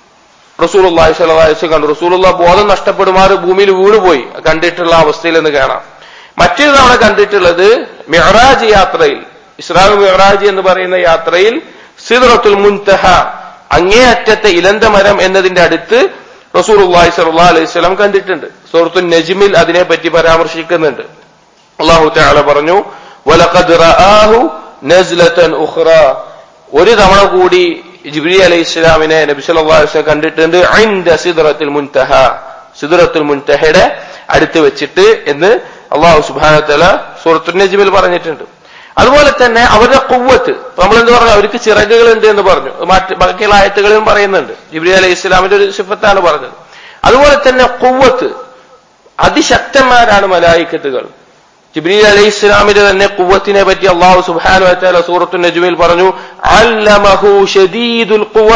റസൂൽ അള്ളാഹി സ്വലാസ് കണ്ടു റസൂലുള്ള ബോധം നഷ്ടപ്പെടുമാറ് ഭൂമിയിൽ വീണുപോയി കണ്ടിട്ടുള്ള അവസ്ഥയിൽ എന്ന് കാണാം മറ്റൊരു തവണ കണ്ടിട്ടുള്ളത് മെഹറാജ് യാത്രയിൽ ഇസ്രാൽ മെഹറാജ് എന്ന് പറയുന്ന യാത്രയിൽ സിദ്റത്തുൽ മുൻതഹ അങ്ങേയറ്റത്തെ ഇലന്ത മരം എന്നതിന്റെ അടുത്ത് റസൂൽ അള്ളാഹി സല്ലാ അലൈഹി സ്വലം കണ്ടിട്ടുണ്ട് സൂറത്തുൽ നജ്മിൽ അതിനെപ്പറ്റി പരാമർശിക്കുന്നുണ്ട് അള്ളാഹു താല പറഞ്ഞു വലഖദ് റആഹു നസ്ലതൻ ഉഖ്റ ഒരു തവണ കൂടി ജിബ്രി അലൈഹി ഇസ്ലാമിനെ നബി സല്ലല്ലാഹു അലൈഹി വസല്ലം കണ്ടിട്ടുണ്ട് ഇൻദ സിദ്റത്തുൽ മുൻതഹ സിദ്റത്തുൽ മുൻതഹയുടെ അടുത്ത് വെച്ചിട്ട് എന്ന് അള്ളാഹു സുബ്ഹാനഹു വതആല സൂറത്തുൽ നജ്മിൽ പറഞ്ഞിട്ടുണ്ട് അതുപോലെ തന്നെ അവരുടെ കുവ്വത്ത് നമ്മൾ എന്ത് പറഞ്ഞു അവർക്ക് ചിറകുകളുണ്ട് എന്ന് പറഞ്ഞു മറ്റ് ബാക്കിയുള്ള ആയത്തുകളിലും പറയുന്നുണ്ട് ജിബ്രി അലൈഹി ഇസ്ലാമിന്റെ ഒരു സിഫത്താണ് പറഞ്ഞത് അതുപോലെ തന്നെ കുവ്വത്ത് അതിശക്തന്മാരാണ് മലായിക്കത്തുകൾ ജിബ്രീൽ അലൈഹി ഇസ്ലാമിന്റെ തന്നെ കുവ്വത്തിനെ പറ്റി അള്ളാഹു സുബാനു വച്ചാല സൂറത്തു നജ്മിൽ പറഞ്ഞു അല്ലമഹു ഷദീദുൽ ഖുവ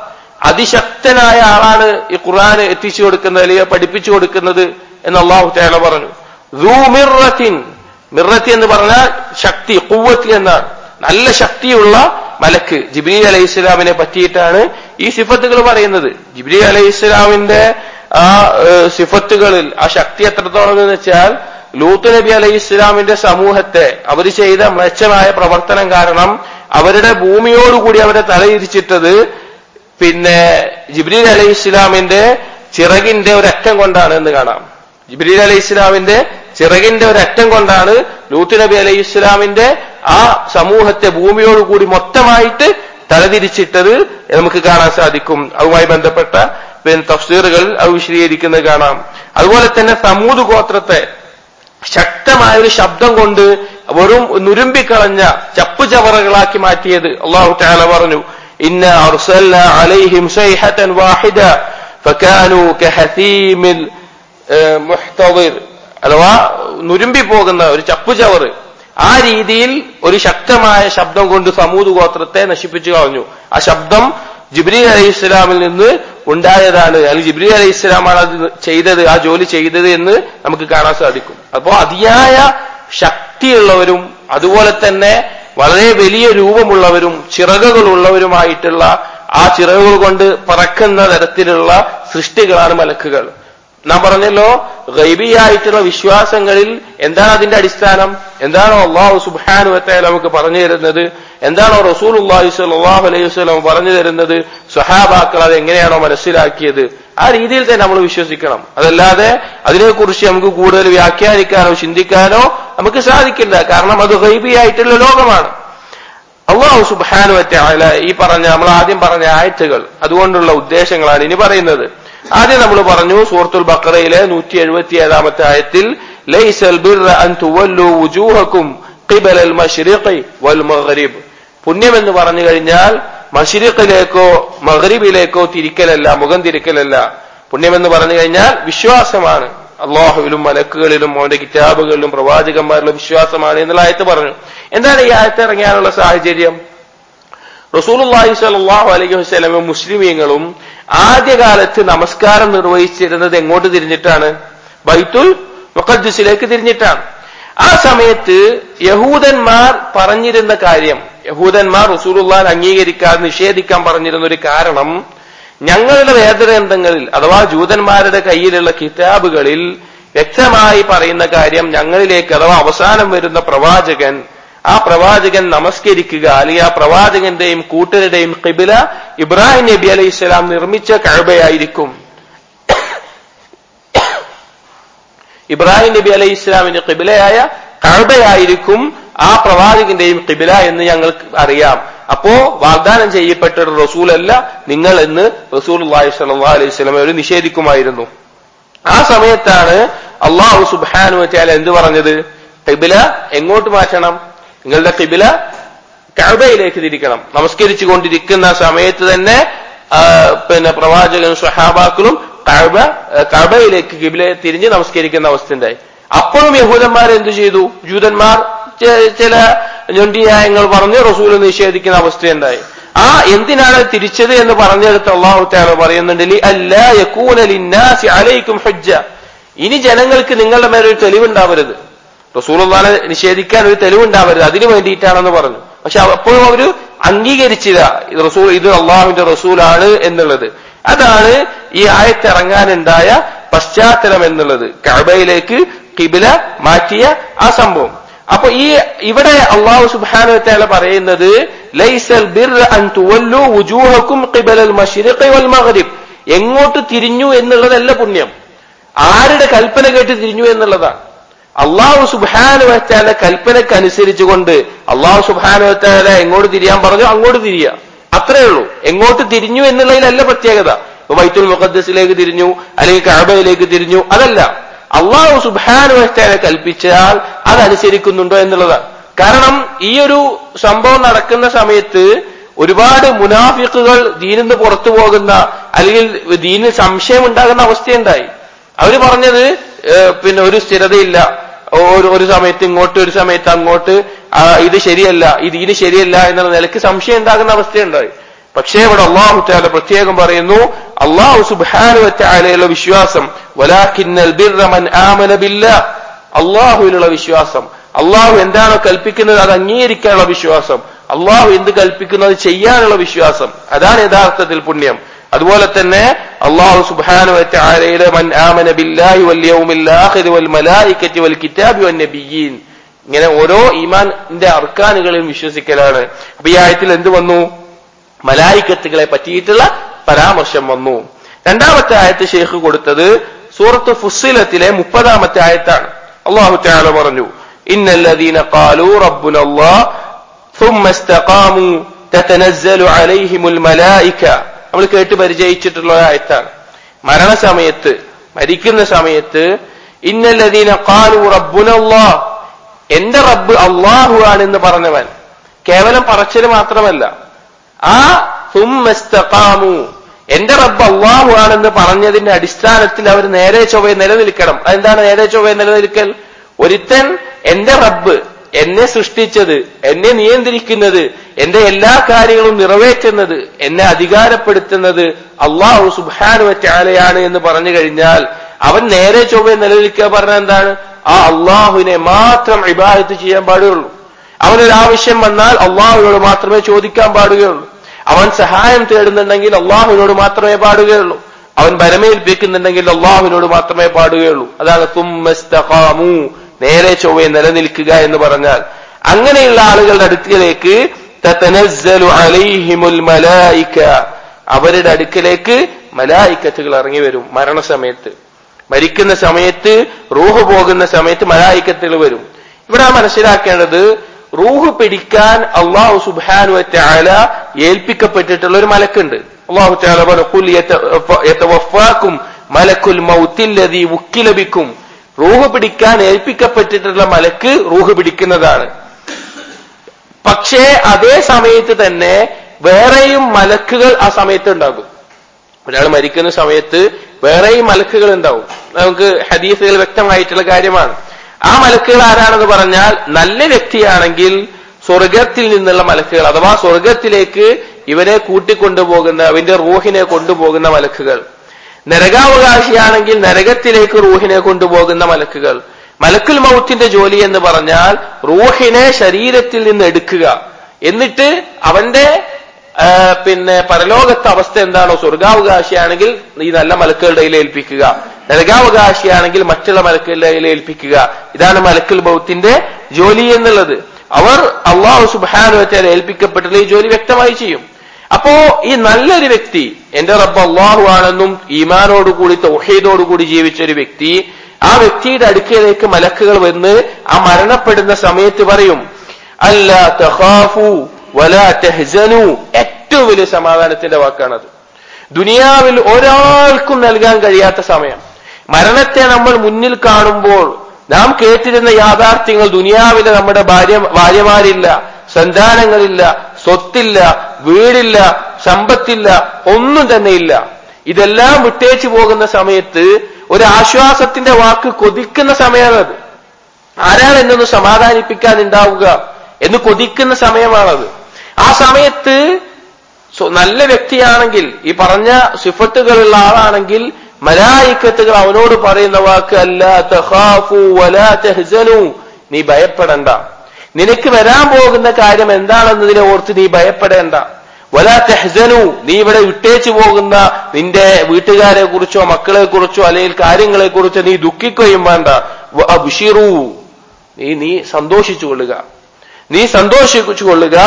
അതിശക്തനായ ആളാണ് ഈ ഖുർആൻ എത്തിച്ചു കൊടുക്കുന്നത് അല്ലെങ്കിൽ പഠിപ്പിച്ചു കൊടുക്കുന്നത് എന്ന് അള്ളാഹു തേല പറഞ്ഞു മിറത്തിൻ മിറത്തി എന്ന് പറഞ്ഞാൽ ശക്തി കുവ്വത്തി എന്നാണ് നല്ല ശക്തിയുള്ള മലക്ക് ജിബ്രീൽ അലൈഹി ഇസ്ലാമിനെ പറ്റിയിട്ടാണ് ഈ സിഫത്തുകൾ പറയുന്നത് ജിബ്രീൽ അലൈഹി ഇസ്ലാമിന്റെ ആ സിഫത്തുകളിൽ ആ ശക്തി എത്രത്തോളം എന്ന് വെച്ചാൽ ലൂത്ത് നബി അലൈഹി ഇസ്ലാമിന്റെ സമൂഹത്തെ അവർ ചെയ്ത മ്ലേച്ഛമായ പ്രവർത്തനം കാരണം അവരുടെ ഭൂമിയോടുകൂടി അവരെ തലയിരിച്ചിട്ടത് പിന്നെ ജിബ്രീൽ അലൈഹി ഇസ്ലാമിന്റെ ചിറകിന്റെ ഒരറ്റം കൊണ്ടാണ് എന്ന് കാണാം ജിബ്രീൽ അലൈഹി ഇസ്ലാമിന്റെ ചിറകിന്റെ ഒരറ്റം കൊണ്ടാണ് ലൂത്ത് നബി അലൈഹി ഇസ്ലാമിന്റെ ആ സമൂഹത്തെ ഭൂമിയോടുകൂടി മൊത്തമായിട്ട് തലതിരിച്ചിട്ടത് നമുക്ക് കാണാൻ സാധിക്കും അതുമായി ബന്ധപ്പെട്ട പിന്നെ തഫ്സീറുകൾ അത് വിശദീകരിക്കുന്നത് കാണാം അതുപോലെ തന്നെ സമൂത് ഗോത്രത്തെ ശക്തമായ ഒരു ശബ്ദം കൊണ്ട് വെറും നുരുമ്പിക്കളഞ്ഞ ചപ്പുചവറകളാക്കി മാറ്റിയത് അള്ളാഹു താല പറഞ്ഞു ഇന്ന അർസൽന അലൈഹിം സൈഹതൻ വാഹിദ ഫകാനു കഹതീമിൽ മുഹ്തദിർ അഥവാ നുരുമ്പി പോകുന്ന ഒരു ചപ്പുചവറ് ആ രീതിയിൽ ഒരു ശക്തമായ ശബ്ദം കൊണ്ട് സമൂത് ഗോത്രത്തെ നശിപ്പിച്ചു കളഞ്ഞു ആ ശബ്ദം ജിബ്രി അലൈഹി ഇസ്ലാമിൽ നിന്ന് ഉണ്ടായതാണ് അല്ലെങ്കിൽ ജിബ്രി അലൈഹി ഇസ്ലാമാണ് അത് ചെയ്തത് ആ ജോലി ചെയ്തത് എന്ന് നമുക്ക് കാണാൻ സാധിക്കും അപ്പോൾ അതിയായ ശക്തിയുള്ളവരും അതുപോലെ തന്നെ വളരെ വലിയ രൂപമുള്ളവരും ചിറകുകളുള്ളവരുമായിട്ടുള്ള ആ ചിറകുകൾ കൊണ്ട് പറക്കുന്ന തരത്തിലുള്ള സൃഷ്ടികളാണ് മലക്കുകൾ നാം പറഞ്ഞല്ലോ ഗൈബിയായിട്ടുള്ള വിശ്വാസങ്ങളിൽ എന്താണ് അതിന്റെ അടിസ്ഥാനം എന്താണോ അള്ളാഹു സുബാനു വത്തായ നമുക്ക് പറഞ്ഞു തരുന്നത് എന്താണോ റസൂൽ അള്ളാഹി സ്വല്ലാഹു അലൈഹി വസ്ലം പറഞ്ഞു തരുന്നത് സ്വഹാബാക്കൾ അത് എങ്ങനെയാണോ മനസ്സിലാക്കിയത് ആ രീതിയിൽ തന്നെ നമ്മൾ വിശ്വസിക്കണം അതല്ലാതെ അതിനെക്കുറിച്ച് നമുക്ക് കൂടുതൽ വ്യാഖ്യാനിക്കാനോ ചിന്തിക്കാനോ നമുക്ക് സാധിക്കില്ല കാരണം അത് ഗൈബിയായിട്ടുള്ള ലോകമാണ് അള്ളാഹു സുബാനു വറ്റാല ഈ പറഞ്ഞ നമ്മൾ ആദ്യം പറഞ്ഞ ആയത്തുകൾ അതുകൊണ്ടുള്ള ഉദ്ദേശങ്ങളാണ് ഇനി പറയുന്നത് ആദ്യം നമ്മൾ പറഞ്ഞു സൂറത്തുൽ ബക്കറയിലെ നൂറ്റി എഴുപത്തി ഏഴാമത്തെ ആയത്തിൽ ലൈസൽ ബിർറ അൻ തുവല്ലു വുജൂഹക്കും ഖിബല അൽ മശ്രിഖി വൽ മഗ്രിബ് പുണ്യം എന്ന് പറഞ്ഞു കഴിഞ്ഞാൽ മഷിരിഖിലേക്കോ മഗ്രിബിലേക്കോ തിരിക്കലല്ല മുഖം തിരിക്കലല്ല പുണ്യമെന്ന് പറഞ്ഞു കഴിഞ്ഞാൽ വിശ്വാസമാണ് അള്ളാഹുവിലും മലക്കുകളിലും അവന്റെ കിതാബുകളിലും പ്രവാചകന്മാരിലും വിശ്വാസമാണ് എന്നുള്ള ആയത്ത് പറഞ്ഞു എന്താണ് ഈ ആയത്ത് ഇറങ്ങാനുള്ള സാഹചര്യം റസൂലുള്ളാഹി സ്വല്ലല്ലാഹു അലൈഹി വസല്ലമയും മുസ്ലിമീങ്ങളും ആദ്യകാലത്ത് നമസ്കാരം നിർവഹിച്ചിരുന്നത് എങ്ങോട്ട് തിരിഞ്ഞിട്ടാണ് ബൈത്തുൽ മുഖദ്സിലേക്ക് തിരിഞ്ഞിട്ടാണ് ആ സമയത്ത് യഹൂദന്മാർ പറഞ്ഞിരുന്ന കാര്യം യഹൂദന്മാർ റസൂലുള്ളാൻ അംഗീകരിക്കാതെ നിഷേധിക്കാൻ പറഞ്ഞിരുന്ന ഒരു കാരണം ഞങ്ങളുടെ വേദഗ്രന്ഥങ്ങളിൽ അഥവാ ജൂതന്മാരുടെ കയ്യിലുള്ള കിതാബുകളിൽ വ്യക്തമായി പറയുന്ന കാര്യം ഞങ്ങളിലേക്ക് അഥവാ അവസാനം വരുന്ന പ്രവാചകൻ ആ പ്രവാചകൻ നമസ്കരിക്കുക അല്ലെങ്കിൽ ആ പ്രവാചകന്റെയും കൂട്ടരുടെയും കിബില ഇബ്രാഹിം നബി അലൈഹി സ്വലാം നിർമ്മിച്ച കഴബയായിരിക്കും ഇബ്രാഹിം നബി അലൈഹി ഇസ്ലാമിന്റെ കിബിലയായ കഴബയായിരിക്കും ആ പ്രവാചകന്റെയും കിബില എന്ന് ഞങ്ങൾക്ക് അറിയാം അപ്പോ വാഗ്ദാനം ചെയ്യപ്പെട്ട ഒരു റസൂലല്ല നിങ്ങൾ എന്ന് റസൂൽ അള്ളാഹി സ്വല്ലാ അലൈഹി സ്വലമ ഒരു നിഷേധിക്കുമായിരുന്നു ആ സമയത്താണ് അള്ളാഹു സുബാനു വെച്ചാൽ എന്ത് പറഞ്ഞത് കിബില എങ്ങോട്ട് മാറ്റണം നിങ്ങളുടെ കിബില കഅബയിലേക്ക് തിരിക്കണം നമസ്കരിച്ചു കൊണ്ടിരിക്കുന്ന സമയത്ത് തന്നെ പിന്നെ പ്രവാചകനും സ്വഹാബാക്കളും കഅബ കഅബയിലേക്ക് കിബില തിരിഞ്ഞ് നമസ്കരിക്കുന്ന അവസ്ഥ ഉണ്ടായി അപ്പോഴും യഹൂദന്മാർ എന്തു ചെയ്തു ജൂതന്മാർ ചില ഞൊണ്ടിയായങ്ങൾ പറഞ്ഞ് റസൂൽ നിഷേധിക്കുന്ന അവസ്ഥയുണ്ടായി ആ എന്തിനാണ് തിരിച്ചത് എന്ന് പറഞ്ഞെടുത്ത് അള്ളാഹു താല പറയുന്നുണ്ട് അലൈക്കും ഹജ്ജ ഇനി ജനങ്ങൾക്ക് നിങ്ങളുടെ മേലെ ഒരു തെളിവുണ്ടാവരുത് റസൂലുള്ളാനെ നിഷേധിക്കാൻ ഒരു തെളിവുണ്ടാവരുത് അതിനു വേണ്ടിയിട്ടാണെന്ന് പറഞ്ഞു പക്ഷെ അപ്പോഴും അവര് അംഗീകരിച്ചില്ല ഇത് റസൂൽ ഇത് അള്ളാഹുവിന്റെ റസൂലാണ് എന്നുള്ളത് അതാണ് ഈ ആയത്തിറങ്ങാനുണ്ടായ പശ്ചാത്തലം എന്നുള്ളത് കഅബയിലേക്ക് കിബില മാറ്റിയ ആ സംഭവം അപ്പൊ ഈ ഇവിടെ അള്ളാഹു സുബാന പറയുന്നത് ലൈസൽ ബിർ അൻ തുവല്ലു വുജൂഹക്കും ഖിബലൽ മശ്രിഖി വൽ മഗ്രിബ് എങ്ങോട്ട് തിരിഞ്ഞു എന്നുള്ളതല്ല പുണ്യം ആരുടെ കൽപ്പന കേട്ട് തിരിഞ്ഞു എന്നുള്ളതാണ് അള്ളാഹു സുബാനു വച്ചാല കൽപ്പനക്ക് അനുസരിച്ചുകൊണ്ട് അള്ളാഹു സുബാനു വച്ചാല എങ്ങോട്ട് തിരിയാൻ പറഞ്ഞു അങ്ങോട്ട് തിരിയുക അത്രേ ഉള്ളൂ എങ്ങോട്ട് തിരിഞ്ഞു എന്നുള്ളതിലല്ല പ്രത്യേകത വൈത്തുൽ മുഖദ്സിലേക്ക് തിരിഞ്ഞു അല്ലെങ്കിൽ കാബയിലേക്ക് തിരിഞ്ഞു അതല്ല അള്ളാഹു സുബാനു വച്ചാല കൽപ്പിച്ചാൽ അതനുസരിക്കുന്നുണ്ടോ എന്നുള്ളതാണ് കാരണം ഈ ഒരു സംഭവം നടക്കുന്ന സമയത്ത് ഒരുപാട് മുനാഫിക്കുകൾ ദീനിന്ന് പുറത്തു പോകുന്ന അല്ലെങ്കിൽ ദീനിൽ സംശയം ഉണ്ടാകുന്ന അവസ്ഥയുണ്ടായി അവര് പറഞ്ഞത് പിന്നെ ഒരു സ്ഥിരതയില്ല ഒരു ഒരു സമയത്ത് ഇങ്ങോട്ട് ഒരു സമയത്ത് അങ്ങോട്ട് ഇത് ശരിയല്ല ഇത് ഇതിന് ശരിയല്ല എന്നുള്ള നിലയ്ക്ക് സംശയം ഉണ്ടാകുന്ന അവസ്ഥയുണ്ടായി പക്ഷേ ഇവിടെ അള്ളാഹു താല പ്രത്യേകം പറയുന്നു അള്ളാഹു സുബാനുവറ്റാലയുള്ള വിശ്വാസം വലാഖിന്നൽ ബിർറമൻ ആമന ബില്ല അള്ളാഹുവിലുള്ള വിശ്വാസം അള്ളാഹു എന്താണോ കൽപ്പിക്കുന്നത് അത് അംഗീകരിക്കാനുള്ള വിശ്വാസം അള്ളാഹു എന്ത് കൽപ്പിക്കുന്നത് ചെയ്യാനുള്ള വിശ്വാസം അതാണ് യഥാർത്ഥത്തിൽ പുണ്യം അതുപോലെ തന്നെ അള്ളാഹു സുബ്ഹാനഹു വതആലയുടെ മൻ ആമന ബില്ലാഹി വൽ യൗമിൽ ആഖിർ വൽ മലായികത്തി വൽ കിതാബി വൻ നബിയീൻ ഇങ്ങനെ ഓരോ ഈമാന്റെ അർക്കാനുകളെയും വിശ്വസിക്കലാണ് അപ്പൊ ഈ ആയത്തിൽ എന്ത് വന്നു മലായിക്കത്തുകളെ പറ്റിയിട്ടുള്ള പരാമർശം വന്നു രണ്ടാമത്തെ ആയത്ത് ഷെയ്ഖ് കൊടുത്തത് സൂറത്ത് ഫുസ്സിലത്തിലെ മുപ്പതാമത്തെ ആയത്താണ് അള്ളാഹു തആല പറഞ്ഞു ഇന്നല്ലദീന ഖാലൂ റബ്ബുന അല്ലാഹ് ثم استقاموا تتنزل عليهم الملائكه നമ്മൾ കേട്ട് പരിചയിച്ചിട്ടുള്ള ആയത്താണ് മരണസമയത്ത് മരിക്കുന്ന സമയത്ത് ഇന്നല്ലദീന ഖാലു റബ്ബുനല്ലാ എന്റെ റബ്ബ് അള്ളാഹു ആണെന്ന് പറഞ്ഞവൻ കേവലം പറച്ചില് മാത്രമല്ല ആ സുമ്മസ്തഖാമു എന്റെ റബ്ബ് അള്ളാഹു ആണെന്ന് പറഞ്ഞതിന്റെ അടിസ്ഥാനത്തിൽ അവർ നേരെ ചൊവ്വയെ നിലനിൽക്കണം അതെന്താണ് നേരെ ചൊവ്വയെ നിലനിൽക്കൽ ഒരുത്തൻ എന്റെ റബ്ബ് എന്നെ സൃഷ്ടിച്ചത് എന്നെ നിയന്ത്രിക്കുന്നത് എന്റെ എല്ലാ കാര്യങ്ങളും നിറവേറ്റുന്നത് എന്നെ അധികാരപ്പെടുത്തുന്നത് അള്ളാഹു സുബാനുവറ്റാലയാണ് എന്ന് പറഞ്ഞു കഴിഞ്ഞാൽ അവൻ നേരെ ചൊവ്വെ നിലനിൽക്കുക പറഞ്ഞ എന്താണ് ആ അള്ളാഹുവിനെ മാത്രം ഇബാദത്ത് ചെയ്യാൻ പാടുകയുള്ളൂ അവനൊരാവശ്യം വന്നാൽ അള്ളാഹുവിനോട് മാത്രമേ ചോദിക്കാൻ പാടുകയുള്ളൂ അവൻ സഹായം തേടുന്നുണ്ടെങ്കിൽ അള്ളാഹുവിനോട് മാത്രമേ പാടുകയുള്ളൂ അവൻ ബലമേൽപ്പിക്കുന്നുണ്ടെങ്കിൽ അള്ളാഹുവിനോട് മാത്രമേ പാടുകയുള്ളൂ അതാണ് തുമ്മസ്തഖാമു നേരെ ചൊവ്വയെ നിലനിൽക്കുക എന്ന് പറഞ്ഞാൽ അങ്ങനെയുള്ള ആളുകളുടെ അടുക്കിലേക്ക് തതനസ്സലു അലൈഹിമുൽ മലായിക അവരുടെ അടുക്കലേക്ക് മലായിക്കത്തുകൾ ഇറങ്ങി വരും മരണസമയത്ത് മരിക്കുന്ന സമയത്ത് റൂഹ് പോകുന്ന സമയത്ത് മലായിക്കത്തുകൾ വരും ഇവിടെ മനസ്സിലാക്കേണ്ടത് റൂഹ് പിടിക്കാൻ അള്ളാഹു സുബാനു ആല ഏൽപ്പിക്കപ്പെട്ടിട്ടുള്ള ഒരു മലക്കുണ്ട് അള്ളാഹു താല പറഞ്ഞു മലക്കുൽ മൗത്തില്ലതി ഉക്കിലബിക്കും റൂഹ് പിടിക്കാൻ ഏൽപ്പിക്കപ്പെട്ടിട്ടുള്ള മലക്ക് റൂഹ് പിടിക്കുന്നതാണ് പക്ഷേ അതേ സമയത്ത് തന്നെ വേറെയും മലക്കുകൾ ആ സമയത്ത് ഉണ്ടാകും ഒരാൾ മരിക്കുന്ന സമയത്ത് വേറെയും മലക്കുകൾ ഉണ്ടാവും നമുക്ക് ഹദീസുകൾ വ്യക്തമായിട്ടുള്ള കാര്യമാണ് ആ മലക്കുകൾ ആരാണെന്ന് പറഞ്ഞാൽ നല്ല വ്യക്തിയാണെങ്കിൽ സ്വർഗത്തിൽ നിന്നുള്ള മലക്കുകൾ അഥവാ സ്വർഗത്തിലേക്ക് ഇവനെ കൂട്ടിക്കൊണ്ടുപോകുന്ന അവന്റെ റൂഹിനെ കൊണ്ടുപോകുന്ന മലക്കുകൾ നരകാവകാശിയാണെങ്കിൽ നരകത്തിലേക്ക് റൂഹിനെ കൊണ്ടുപോകുന്ന മലക്കുകൾ മലക്കുൽ മൗത്തിന്റെ ജോലി എന്ന് പറഞ്ഞാൽ റൂഹിനെ ശരീരത്തിൽ നിന്ന് എടുക്കുക എന്നിട്ട് അവന്റെ പിന്നെ പരലോകത്തെ അവസ്ഥ എന്താണോ സ്വർഗാവകാശിയാണെങ്കിൽ ഈ നല്ല മലക്കുകളുടെ കയ്യിൽ ഏൽപ്പിക്കുക നരകാവകാശിയാണെങ്കിൽ മറ്റുള്ള മലക്കുകളുടെ കയ്യിൽ ഏൽപ്പിക്കുക ഇതാണ് മലക്കുൽ മൗത്തിന്റെ ജോലി എന്നുള്ളത് അവർ അള്ളാഹു സുബാനുവറ്റാൽ ഏൽപ്പിക്കപ്പെട്ടുള്ള ഈ ജോലി വ്യക്തമായി ചെയ്യും അപ്പോ ഈ നല്ലൊരു വ്യക്തി എന്റെ റബ്ബ് അള്ളാഹു ആണെന്നും ഈമാനോടുകൂടി തൗഹീദോടുകൂടി ജീവിച്ച ഒരു വ്യക്തി ആ വ്യക്തിയുടെ അടുക്കലേക്ക് മലക്കുകൾ വന്ന് ആ മരണപ്പെടുന്ന സമയത്ത് പറയും അല്ല തഹാഫു വല തെഹ്സനു ഏറ്റവും വലിയ സമാധാനത്തിന്റെ വാക്കാണത് ദുനിയാവിൽ ഒരാൾക്കും നൽകാൻ കഴിയാത്ത സമയം മരണത്തെ നമ്മൾ മുന്നിൽ കാണുമ്പോൾ നാം കേട്ടിരുന്ന യാഥാർത്ഥ്യങ്ങൾ ദുനിയാവിലെ നമ്മുടെ ഭാര്യ ഭാര്യമാരില്ല സന്താനങ്ങളില്ല സ്വത്തില്ല വീടില്ല സമ്പത്തില്ല ഒന്നും തന്നെ ഇല്ല ഇതെല്ലാം വിട്ടേച്ചു പോകുന്ന സമയത്ത് ഒരു ആശ്വാസത്തിന്റെ വാക്ക് കൊതിക്കുന്ന സമയമാണത് ആരാണ് എന്നൊന്ന് സമാധാനിപ്പിക്കാൻ ഉണ്ടാവുക എന്ന് കൊതിക്കുന്ന സമയമാണത് ആ സമയത്ത് നല്ല വ്യക്തിയാണെങ്കിൽ ഈ പറഞ്ഞ സിഫത്തുകളുള്ള ആളാണെങ്കിൽ മലായിക്കത്തുകൾ അവനോട് പറയുന്ന വാക്ക് അല്ല തഹാഫു വലാ തെഹ്സനു നീ ഭയപ്പെടണ്ട നിനക്ക് വരാൻ പോകുന്ന കാര്യം എന്താണെന്നതിനെ ഓർത്ത് നീ ഭയപ്പെടേണ്ട വലാ തെഹ്സനു നീ ഇവിടെ വിട്ടേച്ചു പോകുന്ന നിന്റെ വീട്ടുകാരെ കുറിച്ചോ മക്കളെ കുറിച്ചോ അല്ലെങ്കിൽ കാര്യങ്ങളെ കുറിച്ചോ നീ ദുഃഖിക്കുകയും വേണ്ട ബുഷിറു നീ നീ സന്തോഷിച്ചു കൊള്ളുക നീ സന്തോഷിച്ചു കൊള്ളുക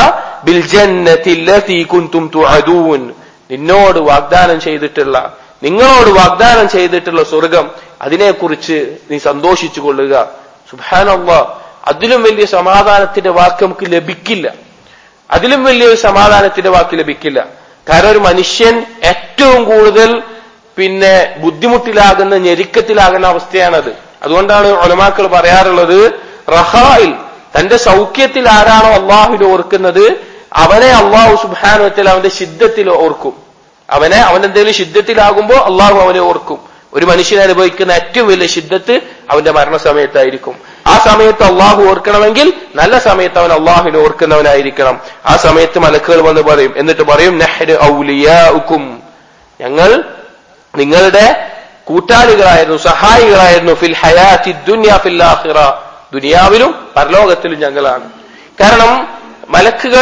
കുന്തും തുഅദൂൻ നിന്നോട് വാഗ്ദാനം ചെയ്തിട്ടുള്ള നിങ്ങളോട് വാഗ്ദാനം ചെയ്തിട്ടുള്ള സ്വർഗം അതിനെക്കുറിച്ച് നീ സന്തോഷിച്ചു കൊള്ളുക സുബാനല്ല അതിലും വലിയ സമാധാനത്തിന്റെ വാക്ക് നമുക്ക് ലഭിക്കില്ല അതിലും വലിയൊരു സമാധാനത്തിന്റെ വാക്ക് ലഭിക്കില്ല കാരണം ഒരു മനുഷ്യൻ ഏറ്റവും കൂടുതൽ പിന്നെ ബുദ്ധിമുട്ടിലാകുന്ന ഞെരുക്കത്തിലാകുന്ന അവസ്ഥയാണത് അതുകൊണ്ടാണ് ഒലമാക്കൾ പറയാറുള്ളത് റഹായിൽ തന്റെ സൗഖ്യത്തിൽ ആരാണോ അള്ളാഹുവിനെ ഓർക്കുന്നത് അവനെ അള്ളാഹു സുബാനുവത്തിൽ അവന്റെ ശുദ്ധത്തിൽ ഓർക്കും അവനെ അവൻ എന്തെങ്കിലും ശുദ്ധത്തിലാകുമ്പോൾ അള്ളാഹു അവനെ ഓർക്കും ഒരു മനുഷ്യൻ അനുഭവിക്കുന്ന ഏറ്റവും വലിയ ശുദ്ധത്ത് അവന്റെ മരണസമയത്തായിരിക്കും ആ സമയത്ത് അള്ളാഹു ഓർക്കണമെങ്കിൽ നല്ല സമയത്ത് അവൻ അള്ളാഹുവിനെ ഓർക്കുന്നവനായിരിക്കണം ആ സമയത്ത് മലക്കുകൾ വന്ന് പറയും എന്നിട്ട് പറയും നെഹ്റ് ഔലിയാഉക്കും ഞങ്ങൾ നിങ്ങളുടെ കൂട്ടാളികളായിരുന്നു സഹായികളായിരുന്നു ഫിൽ ഹയാത്തി ദുന്യ ഫിൽ ആഖിറ ദുനിയാവിലും പരലോകത്തിലും ഞങ്ങളാണ് കാരണം മലക്കുകൾ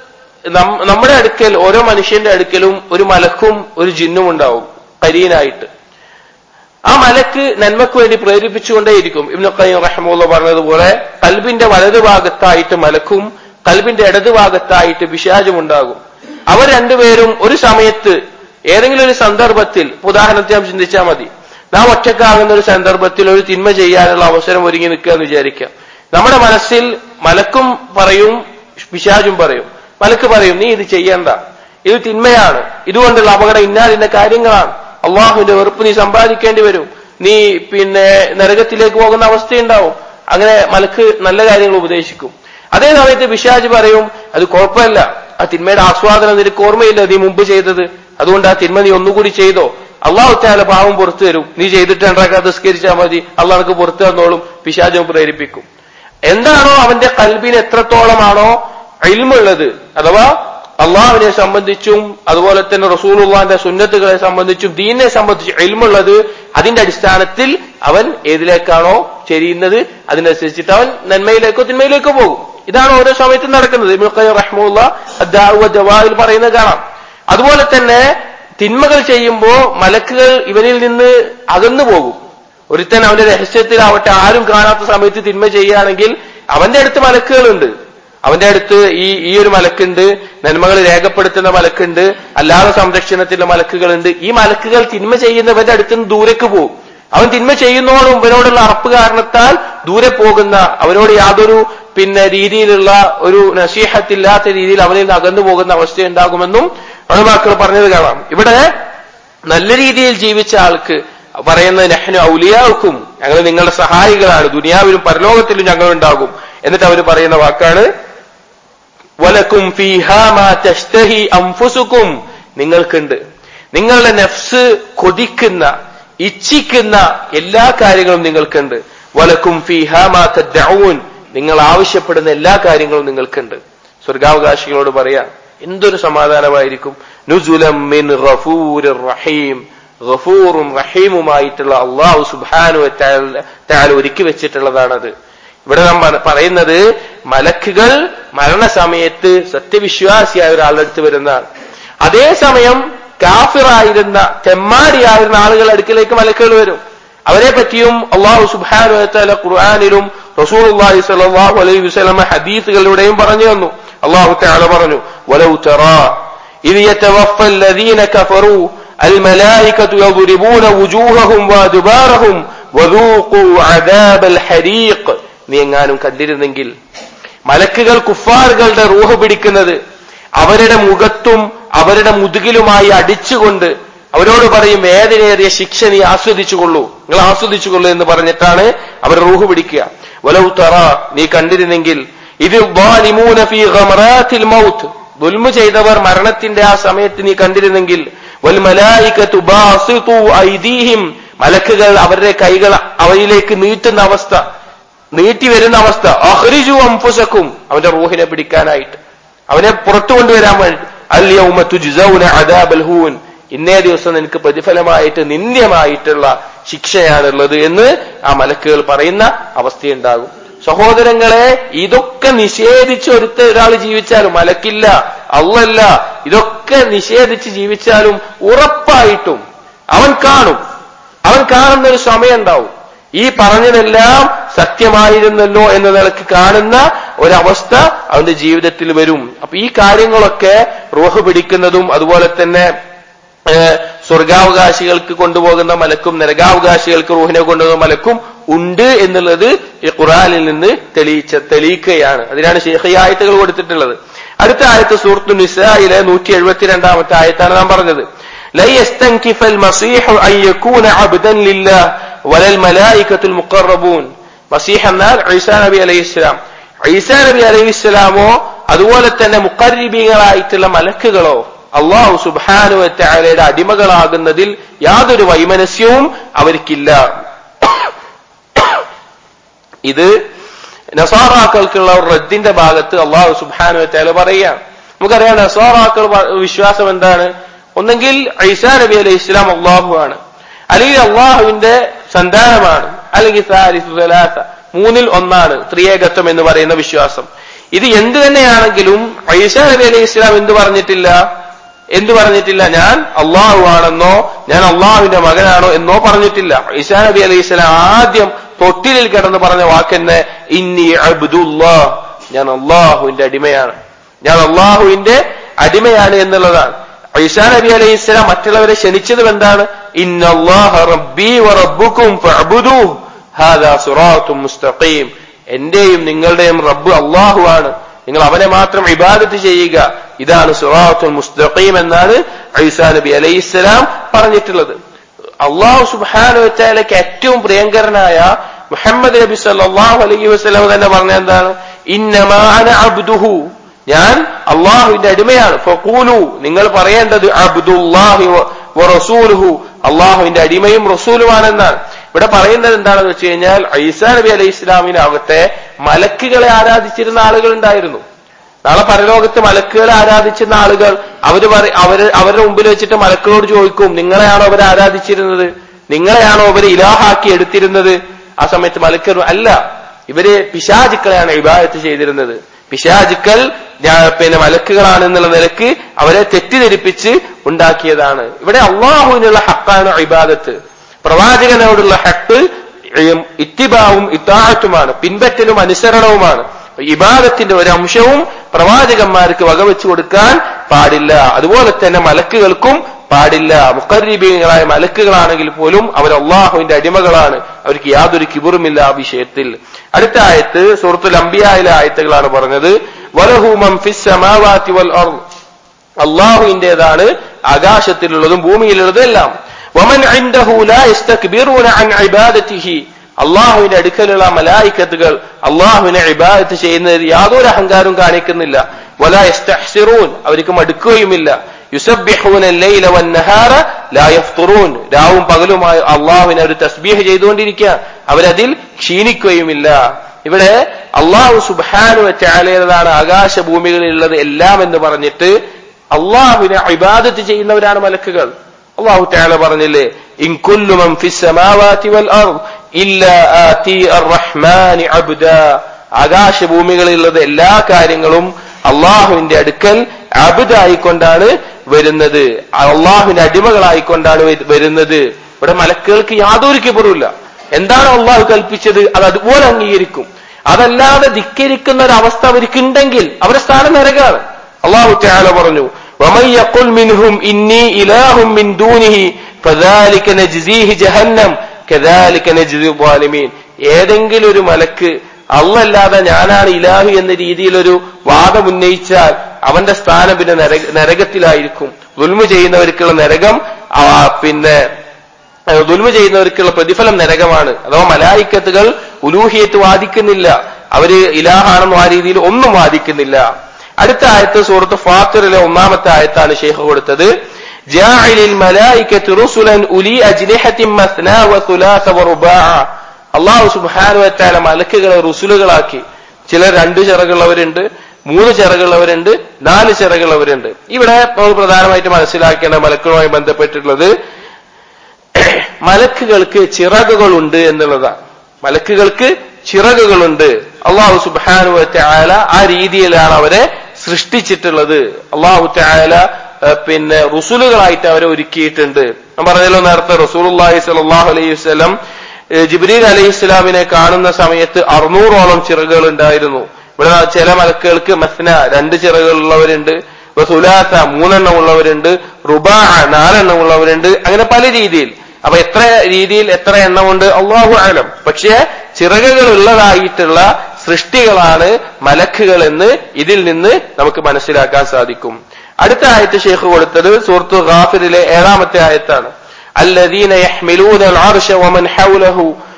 നമ്മുടെ അടുക്കൽ ഓരോ മനുഷ്യന്റെ അടുക്കലും ഒരു മലക്കും ഒരു ജിന്നും ഉണ്ടാവും കരീനായിട്ട് ആ മലക്ക് നന്മക്ക് വേണ്ടി പ്രേരിപ്പിച്ചുകൊണ്ടേയിരിക്കും ഇബ്നു ഖയ്യിം റഹ്മുള്ള പറഞ്ഞതുപോലെ കൽബിന്റെ വലതുഭാഗത്തായിട്ട് മലക്കും കൽബിന്റെ ഇടതുഭാഗത്തായിട്ട് പിശാചും ഉണ്ടാകും അവർ രണ്ടുപേരും ഒരു സമയത്ത് ഏതെങ്കിലും ഒരു സന്ദർഭത്തിൽ ഉദാഹരണത്തെ നാം ചിന്തിച്ചാൽ മതി നാം ഒറ്റക്കാകുന്ന ഒരു സന്ദർഭത്തിൽ ഒരു തിന്മ ചെയ്യാനുള്ള അവസരം ഒരുങ്ങി നിൽക്കുക എന്ന് വിചാരിക്കാം നമ്മുടെ മനസ്സിൽ മലക്കും പറയും പിശാചും പറയും മലക്ക് പറയും നീ ഇത് ചെയ്യണ്ട ഇത് തിന്മയാണ് ഇതുകൊണ്ടുള്ള അപകടം ഇന്നാലിന്ന കാര്യങ്ങളാണ് അള്ളാഹുവിന്റെ വെറുപ്പ് നീ സമ്പാദിക്കേണ്ടി വരും നീ പിന്നെ നരകത്തിലേക്ക് പോകുന്ന അവസ്ഥയുണ്ടാവും അങ്ങനെ മലക്ക് നല്ല കാര്യങ്ങൾ ഉപദേശിക്കും അതേ സമയത്ത് പിശാജ് പറയും അത് കുഴപ്പമില്ല ആ തിന്മയുടെ ആസ്വാദനം നിനക്ക് ഓർമ്മയില്ല നീ മുമ്പ് ചെയ്തത് അതുകൊണ്ട് ആ തിന്മ നീ ഒന്നുകൂടി ചെയ്തോ അള്ളാഹു താല പാവം പുറത്തു തരും നീ ചെയ്തിട്ട് രണ്ടാക്കാതെ നിസ്കരിച്ചാൽ മതി അള്ളാഹ്ക്ക് പുറത്തു തന്നോളും പിശാചും പ്രേരിപ്പിക്കും എന്താണോ അവന്റെ കൽബിന് എത്രത്തോളമാണോ ഇൽമുള്ളത് അഥവാ അള്ളാഹുവിനെ സംബന്ധിച്ചും അതുപോലെ തന്നെ റസൂലുള്ളാന്റെ സുന്നത്തുകളെ സംബന്ധിച്ചും ദീനിനെ സംബന്ധിച്ചും ഇൽമുള്ളത് അതിന്റെ അടിസ്ഥാനത്തിൽ അവൻ ഏതിലേക്കാണോ ചെരിയുന്നത് അതിനനുസരിച്ചിട്ട് അവൻ നന്മയിലേക്കോ തിന്മയിലേക്കോ പോകും ഇതാണ് ഓരോ സമയത്തും നടക്കുന്നത് ഇബ്നു ഖയ്യിം റഹ്മുള്ള ജവാഹിൽ പറയുന്നത് കാണാം അതുപോലെ തന്നെ തിന്മകൾ ചെയ്യുമ്പോൾ മലക്കുകൾ ഇവനിൽ നിന്ന് അകന്നു പോകും ഒരുത്തൻ അവന്റെ രഹസ്യത്തിലാവട്ടെ ആരും കാണാത്ത സമയത്ത് തിന്മ ചെയ്യുകയാണെങ്കിൽ അവന്റെ അടുത്ത് മലക്കുകളുണ്ട് അവന്റെ അടുത്ത് ഈ ഈ ഒരു മലക്കുണ്ട് നന്മകൾ രേഖപ്പെടുത്തുന്ന മലക്കുണ്ട് അല്ലാതെ സംരക്ഷണത്തിലുള്ള മലക്കുകളുണ്ട് ഈ മലക്കുകൾ തിന്മ ചെയ്യുന്നവന്റെ അടുത്ത് നിന്ന് ദൂരേക്ക് പോകും അവൻ തിന്മ ചെയ്യുന്നതോടും ഇവനോടുള്ള അറപ്പ് കാരണത്താൽ ദൂരെ പോകുന്ന അവരോട് യാതൊരു പിന്നെ രീതിയിലുള്ള ഒരു നസീഹത്തില്ലാത്ത രീതിയിൽ അവരിൽ നിന്ന് അകന്നു പോകുന്ന അവസ്ഥ ഉണ്ടാകുമെന്നും അണുമാക്കൾ പറഞ്ഞത് കാണാം ഇവിടെ നല്ല രീതിയിൽ ജീവിച്ച ആൾക്ക് പറയുന്നത് നെഹ്നു ഔലിയാൾക്കും ഞങ്ങൾ നിങ്ങളുടെ സഹായികളാണ് ദുനിയാവിലും പരലോകത്തിലും ഞങ്ങൾ ഉണ്ടാകും എന്നിട്ട് അവർ പറയുന്ന വാക്കാണ് വലക്കും തഷ്തഹി അംഫുസുക്കും നിങ്ങൾക്കുണ്ട് നിങ്ങളുടെ നെഫ്സ് കൊതിക്കുന്ന ഇച്ഛിക്കുന്ന എല്ലാ കാര്യങ്ങളും നിങ്ങൾക്കുണ്ട് വലക്കും ഫിഹാമാൻ നിങ്ങൾ ആവശ്യപ്പെടുന്ന എല്ലാ കാര്യങ്ങളും നിങ്ങൾക്കുണ്ട് സ്വർഗാവകാശികളോട് പറയാം എന്തൊരു സമാധാനമായിരിക്കും നുസുലം മിൻ ഗഫൂരിർ റഹീം ഗഫൂറും റഹീമുമായിട്ടുള്ള അള്ളാഹു സുബാനു താൽ ഒരുക്കി വെച്ചിട്ടുള്ളതാണത് ഇവിടെ നാം പറയുന്നത് മലക്കുകൾ മരണസമയത്ത് സത്യവിശ്വാസിയായ ഒരാളുടെ അടുത്ത് വരുന്നതാണ് അതേസമയം കാഫിറായിരുന്ന തെമ്മാടിയായിരുന്ന ആളുകളുടെ അടുക്കിലേക്ക് മലക്കുകൾ വരും അവരെ പറ്റിയും അള്ളാഹു സുബാനു താല ഖുർആാനിലും റസൂൽ അള്ളാഹി സലാഹു അലൈഹി വസ്ലമ ഹദീസുകളിലൂടെയും പറഞ്ഞു തന്നു അള്ളാഹു താല പറഞ്ഞു വലൗ തറാ إذ يتوفى الذين كفروا الملائكة يضربون وجوههم وأدبارهم وذوقوا عذاب الحريق നീ എങ്ങാനും കണ്ടിരുന്നെങ്കിൽ മലക്കുകൾ കുഫാറുകളുടെ റൂഹ് പിടിക്കുന്നത് അവരുടെ മുഖത്തും അവരുടെ മുതുകിലുമായി അടിച്ചുകൊണ്ട് അവരോട് പറയും വേദനയേറിയ ശിക്ഷ നീ ആസ്വദിച്ചുകൊള്ളൂ നിങ്ങൾ ആസ്വദിച്ചുകൊള്ളൂ എന്ന് പറഞ്ഞിട്ടാണ് അവർ റൂഹ് പിടിക്കുക വലൗ തറ നീ കണ്ടിരുന്നെങ്കിൽ ഇത് മൗത്ത് ദുൽമ ചെയ്തവർ മരണത്തിന്റെ ആ സമയത്ത് നീ കണ്ടിരുന്നെങ്കിൽ ഐദീഹിം മലക്കുകൾ അവരുടെ കൈകൾ അവരിലേക്ക് നീട്ടുന്ന അവസ്ഥ നീട്ടി വരുന്ന അവസ്ഥ അഹ്രിജു അംഫുസക്കും അവന്റെ റൂഹിനെ പിടിക്കാനായിട്ട് അവനെ പുറത്തു കൊണ്ടുവരാൻ വേണ്ടി അല്യൗമത്തുൻ ഇന്നേ ദിവസം നിനക്ക് പ്രതിഫലമായിട്ട് നിന്ദ്യമായിട്ടുള്ള ശിക്ഷയാണുള്ളത് എന്ന് ആ മലക്കുകൾ പറയുന്ന അവസ്ഥയുണ്ടാകും സഹോദരങ്ങളെ ഇതൊക്കെ നിഷേധിച്ച് ഒരുത്ത ഒരാൾ ജീവിച്ചാലും മലക്കില്ല അള്ളല്ല ഇതൊക്കെ നിഷേധിച്ച് ജീവിച്ചാലും ഉറപ്പായിട്ടും അവൻ കാണും അവൻ കാണുന്ന ഒരു സമയം ഉണ്ടാവും ഈ പറഞ്ഞതെല്ലാം സത്യമായിരുന്നല്ലോ എന്ന നിലക്ക് കാണുന്ന ഒരവസ്ഥ അവന്റെ ജീവിതത്തിൽ വരും അപ്പൊ ഈ കാര്യങ്ങളൊക്കെ റൂഹ് പിടിക്കുന്നതും അതുപോലെ തന്നെ സ്വർഗാവകാശികൾക്ക് കൊണ്ടുപോകുന്ന മലക്കും നരകാവകാശികൾക്ക് റൂഹിനെ കൊണ്ടുപോകുന്ന മലക്കും ഉണ്ട് എന്നുള്ളത് ഈ ഖുറാനിൽ നിന്ന് തെളിയിച്ച തെളിയിക്കുകയാണ് അതിനാണ് ഷേഖ് ആയത്തുകൾ കൊടുത്തിട്ടുള്ളത് അടുത്ത ആയത്ത് സൂറത്തു നിസായിലെ നൂറ്റി എഴുപത്തിരണ്ടാമത്തെ ആയത്താണ് നാം പറഞ്ഞത് لن يستنكف المسيح أن يكون عبدا لله ولا الملائكة المقربون മസീഹ് എന്നാൽ ഈസാ നബി അലൈഹി ഇസ്ലാം ഈസാ നബി അലൈഹി ഇസ്ലാമോ അതുപോലെ തന്നെ മുക്കരീബികളായിട്ടുള്ള മലക്കുകളോ അള്ളാഹു സുബാനു വറ്റാലയുടെ അടിമകളാകുന്നതിൽ യാതൊരു വൈമനസ്യവും അവർക്കില്ല ഇത് നസാറാക്കൾക്കുള്ള റദ്ദിന്റെ ഭാഗത്ത് അള്ളാഹു സുബാനു വറ്റാല പറയുകയാണ് നമുക്കറിയാം നസാറാക്കൾ വിശ്വാസം എന്താണ് ഒന്നെങ്കിൽ ഐസാ നബി അലൈഹി ഇസ്ലാം അള്ളാഹു ആണ് അല്ലെങ്കിൽ അള്ളാഹുവിന്റെ സന്താനമാണ് അല്ലെങ്കിൽ സാലിസുലാത്ത മൂന്നിൽ ഒന്നാണ് ത്രിയേകത്വം എന്ന് പറയുന്ന വിശ്വാസം ഇത് എന്ത് തന്നെയാണെങ്കിലും ഐസാ നബി അലൈഹി ഇസ്ലാം എന്ത് പറഞ്ഞിട്ടില്ല എന്തു പറഞ്ഞിട്ടില്ല ഞാൻ അള്ളാഹു ആണെന്നോ ഞാൻ അള്ളാഹുവിന്റെ മകനാണോ എന്നോ പറഞ്ഞിട്ടില്ല ഈസാ നബി അലൈഹി സ്വലാം ആദ്യം തൊട്ടിലിൽ കിടന്ന് പറഞ്ഞ വാക്കെന്നെ ഇന്നി അബ്ദുല്ലാ ഞാൻ അള്ളാഹുവിന്റെ അടിമയാണ് ഞാൻ അള്ളാഹുവിന്റെ അടിമയാണ് എന്നുള്ളതാണ് ഈസാ നബി അലൈഹി സ്വലാം മറ്റുള്ളവരെ ക്ഷണിച്ചതും എന്താണ് ഇന്നല്ലാഹ റബ്ബി വറബ്ബുക്കും ഫഅബ്ദൂഹ് ഹാദാ സിറാത്തും മുസ്തഖീം എന്റെയും നിങ്ങളുടെയും റബ്ബ് അള്ളാഹു ആണ് നിങ്ങൾ അവനെ മാത്രം ഇബാദത്ത് ചെയ്യുക ഇതാണ് സുറാത്തുൽ മുസ്തഖീം എന്നാണ് ഐസാ നബി അലൈഹിസ്സലാം പറഞ്ഞിട്ടുള്ളത് അള്ളാഹു സുബാനുവറ്റാലേക്ക് ഏറ്റവും പ്രിയങ്കരനായ മുഹമ്മദ് നബി സല്ലാഹു അലൈഹി വസ്ലാം തന്നെ പറഞ്ഞ എന്താണ് ഇന്നമാന അബ്ദുഹു ഞാൻ അള്ളാഹുവിന്റെ അടിമയാണ് ഫഖൂലു നിങ്ങൾ പറയേണ്ടത് അബ്ദുല്ലാഹി റസൂലുഹു അള്ളാഹുവിന്റെ അടിമയും റസൂലുമാണെന്നാണ് ഇവിടെ പറയുന്നത് എന്താണെന്ന് വെച്ച് കഴിഞ്ഞാൽ ഐസാ നബി അലൈഹി ഇസ്ലാമിനകത്തെ മലക്കുകളെ ആരാധിച്ചിരുന്ന ആളുകൾ ഉണ്ടായിരുന്നു നാളെ പരലോകത്ത് മലക്കുകളെ ആരാധിച്ചിരുന്ന ആളുകൾ അവര് അവര് അവരുടെ മുമ്പിൽ വെച്ചിട്ട് മലക്കുകളോട് ചോദിക്കും നിങ്ങളെയാണോ അവർ ആരാധിച്ചിരുന്നത് നിങ്ങളെയാണോ അവർ ഇലാഹാക്കി എടുത്തിരുന്നത് ആ സമയത്ത് മലക്കർ അല്ല ഇവര് പിശാചുക്കളെയാണ് ഇബാദത്ത് ചെയ്തിരുന്നത് പിശാചുക്കൾ പിന്നെ മലക്കുകളാണ് എന്നുള്ള നിലക്ക് അവരെ തെറ്റിദ്ധരിപ്പിച്ച് ഉണ്ടാക്കിയതാണ് ഇവിടെ അള്ളാഹുവിനുള്ള ഹക്കാണ് ഇബാദത്ത് പ്രവാചകനോടുള്ള ഹക്ക് ഇത്തിബാവും ഇത്താഴത്തുമാണ് പിൻപറ്റലും അനുസരണവുമാണ് ഇബാദത്തിന്റെ ഒരു അംശവും പ്രവാചകന്മാർക്ക് വകവെച്ചു കൊടുക്കാൻ പാടില്ല അതുപോലെ തന്നെ മലക്കുകൾക്കും പാടില്ല മുഖരീബീങ്ങളായ മലക്കുകളാണെങ്കിൽ പോലും അവർ അള്ളാഹുവിന്റെ അടിമകളാണ് അവർക്ക് യാതൊരു കിബുറുമില്ല ആ വിഷയത്തിൽ അടുത്ത ആയത്ത് സുഹൃത്തുൽ അംബിയായിലെ ആയത്തുകളാണ് പറഞ്ഞത് വലഹൂമം ഫിസ് സമാവാതി വൽ അർദ് അള്ളാഹുവിന്റേതാണ് ആകാശത്തിലുള്ളതും ഭൂമിയിലുള്ളതും എല്ലാം വമൻ ഇൻദഹു ലാ യസ്തക്ബിറൂന അൻ ഇബാദതിഹി അള്ളാഹുവിന്റെ അടുക്കലുള്ള മലായിക്കത്തുകൾ അള്ളാഹുവിനെ ഇബാദത്ത് ചെയ്യുന്നതിൽ യാതൊരു അഹങ്കാരവും കാണിക്കുന്നില്ല വലാ യസ്തഹ്സിറൂൻ അവർക്ക് മടുക്കുകയുമില്ല യുസബ്ബിഹൂന ലൈല വന്നഹാറ ലാ യഫ്തുറൂൻ രാവും പകലുമായി അള്ളാഹുവിനെ അവർ തസ്ബീഹ് ചെയ്തുകൊണ്ടിരിക്കുക അവരതിൽ ക്ഷീണിക്കുകയുമില്ല ഇവിടെ അള്ളാഹു സുബാനു ചാലേതാണ് ആകാശഭൂമികളിലുള്ളത് എല്ലാം എന്ന് പറഞ്ഞിട്ട് അള്ളാഹുവിനെ ഇബാദത്ത് ചെയ്യുന്നവരാണ് മലക്കുകൾ അള്ളാഹു താല പറഞ്ഞില്ലേ ഇൻ കുല്ലു മൻ ഫിസ് സമാവാതി വൽ അർദ് ഇല്ലാ ആതി അർറഹ്മാനി അബ്ദാ ആകാശഭൂമികളിലുള്ളത് എല്ലാ കാര്യങ്ങളും അള്ളാഹുവിന്റെ അടുക്കൽ അബുദായിക്കൊണ്ടാണ് വരുന്നത് അള്ളാഹുവിന്റെ അടിമകളായിക്കൊണ്ടാണ് വ- വരുന്നത് ഇവിടെ മലക്കുകൾക്ക് യാതൊരു കിബറുമില്ല എന്താണ് അള്ളാഹു കൽപ്പിച്ചത് അത് അതുപോലെ അംഗീകരിക്കും അതല്ലാതെ ധിക്കരിക്കുന്ന ഒരു അവസ്ഥ അവർക്കുണ്ടെങ്കിൽ അവരുടെ സ്ഥാനം നരകാണ് അള്ളാഹു ചാല പറഞ്ഞു ومن يقل منهم إني إله من دونه فذلك نجزيه جهنم كذلك نجزي الظالمين ഏതെങ്കിലും ഒരു മലക്ക് അല്ലല്ലാതെ ഞാനാണ് ഇലാഹു എന്ന രീതിയിലൊരു വാദം ഉന്നയിച്ചാൽ അവന്റെ സ്ഥാനം പിന്നെ നരക നരകത്തിലായിരിക്കും ദുൽമ ചെയ്യുന്നവർക്കുള്ള നരകം ആ, പിന്നെ ദുൽമ ചെയ്യുന്നവർക്കുള്ള പ്രതിഫലം നരകമാണ് അഥവാ മലായിക്കത്തുകൾ ഉലൂഹിയത്ത് വാദിക്കുന്നില്ല അവര് ഇലാഹാണെന്നും ആ രീതിയിൽ ഒന്നും വാദിക്കുന്നില്ല അടുത്ത ആയത്ത് സൂറത്ത് ഫാത്തിറിലെ ഒന്നാമത്തെ ആയത്താണ് ഷെയ്ഖ് കൊടുത്തത് ജാഇലിൽ മലായിക്കത്ത് റുസുലൻ ഉലി അജ്നിഹത്തിൻ മസ്നാ വസുലാസ വറുബാഅ അള്ളാഹു സുബ്ഹാനഹു വതആല മലക്കുകളെ റുസുലുകളാക്കി ചിലർ രണ്ട് ചിറകുള്ളവരുണ്ട് മൂന്ന് ചിറകുള്ളവരുണ്ട് നാല് ചിറകുള്ളവരുണ്ട് ഇവിടെ നമ്മൾ പ്രധാനമായിട്ട് മനസ്സിലാക്കേണ്ട മലക്കുകളുമായി ബന്ധപ്പെട്ടിട്ടുള്ളത് മലക്കുകൾക്ക് ചിറകുകളുണ്ട് എന്നുള്ളതാണ് മലക്കുകൾക്ക് ചിറകുകളുണ്ട് അള്ളാഹു സുബാനു ചായാല ആ രീതിയിലാണ് അവരെ സൃഷ്ടിച്ചിട്ടുള്ളത് അള്ളാഹു ചായാല പിന്നെ റുസുലുകളായിട്ട് അവരെ ഒരുക്കിയിട്ടുണ്ട് ഞാൻ പറഞ്ഞല്ലോ നേരത്തെ റസൂലുള്ളാഹി സ്വല്ലല്ലാഹു അലൈഹി വസല്ലം ഏഹ് ജിബ്രീൽ അലൈഹി ഇസ്ലാമിനെ കാണുന്ന സമയത്ത് അറുന്നൂറോളം ചിറകുകൾ ഉണ്ടായിരുന്നു ഇവിടെ ചില മലക്കുകൾക്ക് മസ്ന രണ്ട് ചിറകുകളുള്ളവരുണ്ട് സുലാസ മൂന്നെണ്ണം ഉള്ളവരുണ്ട് റുബാ നാലെണ്ണം ഉള്ളവരുണ്ട് അങ്ങനെ പല രീതിയിൽ അപ്പൊ എത്ര രീതിയിൽ എത്ര എണ്ണമുണ്ട് അള്ളാഹു ആലം പക്ഷേ ചിറകുകൾ ഉള്ളതായിട്ടുള്ള സൃഷ്ടികളാണ് മലക്കുകൾ എന്ന് ഇതിൽ നിന്ന് നമുക്ക് മനസ്സിലാക്കാൻ സാധിക്കും അടുത്ത ആയത്ത് ഷെയ്ഖ് കൊടുത്തത് സൂറത്തു ഗാഫിറിലെ ഏഴാമത്തെ ആയത്താണ് الذين يحملون العرش ومن حوله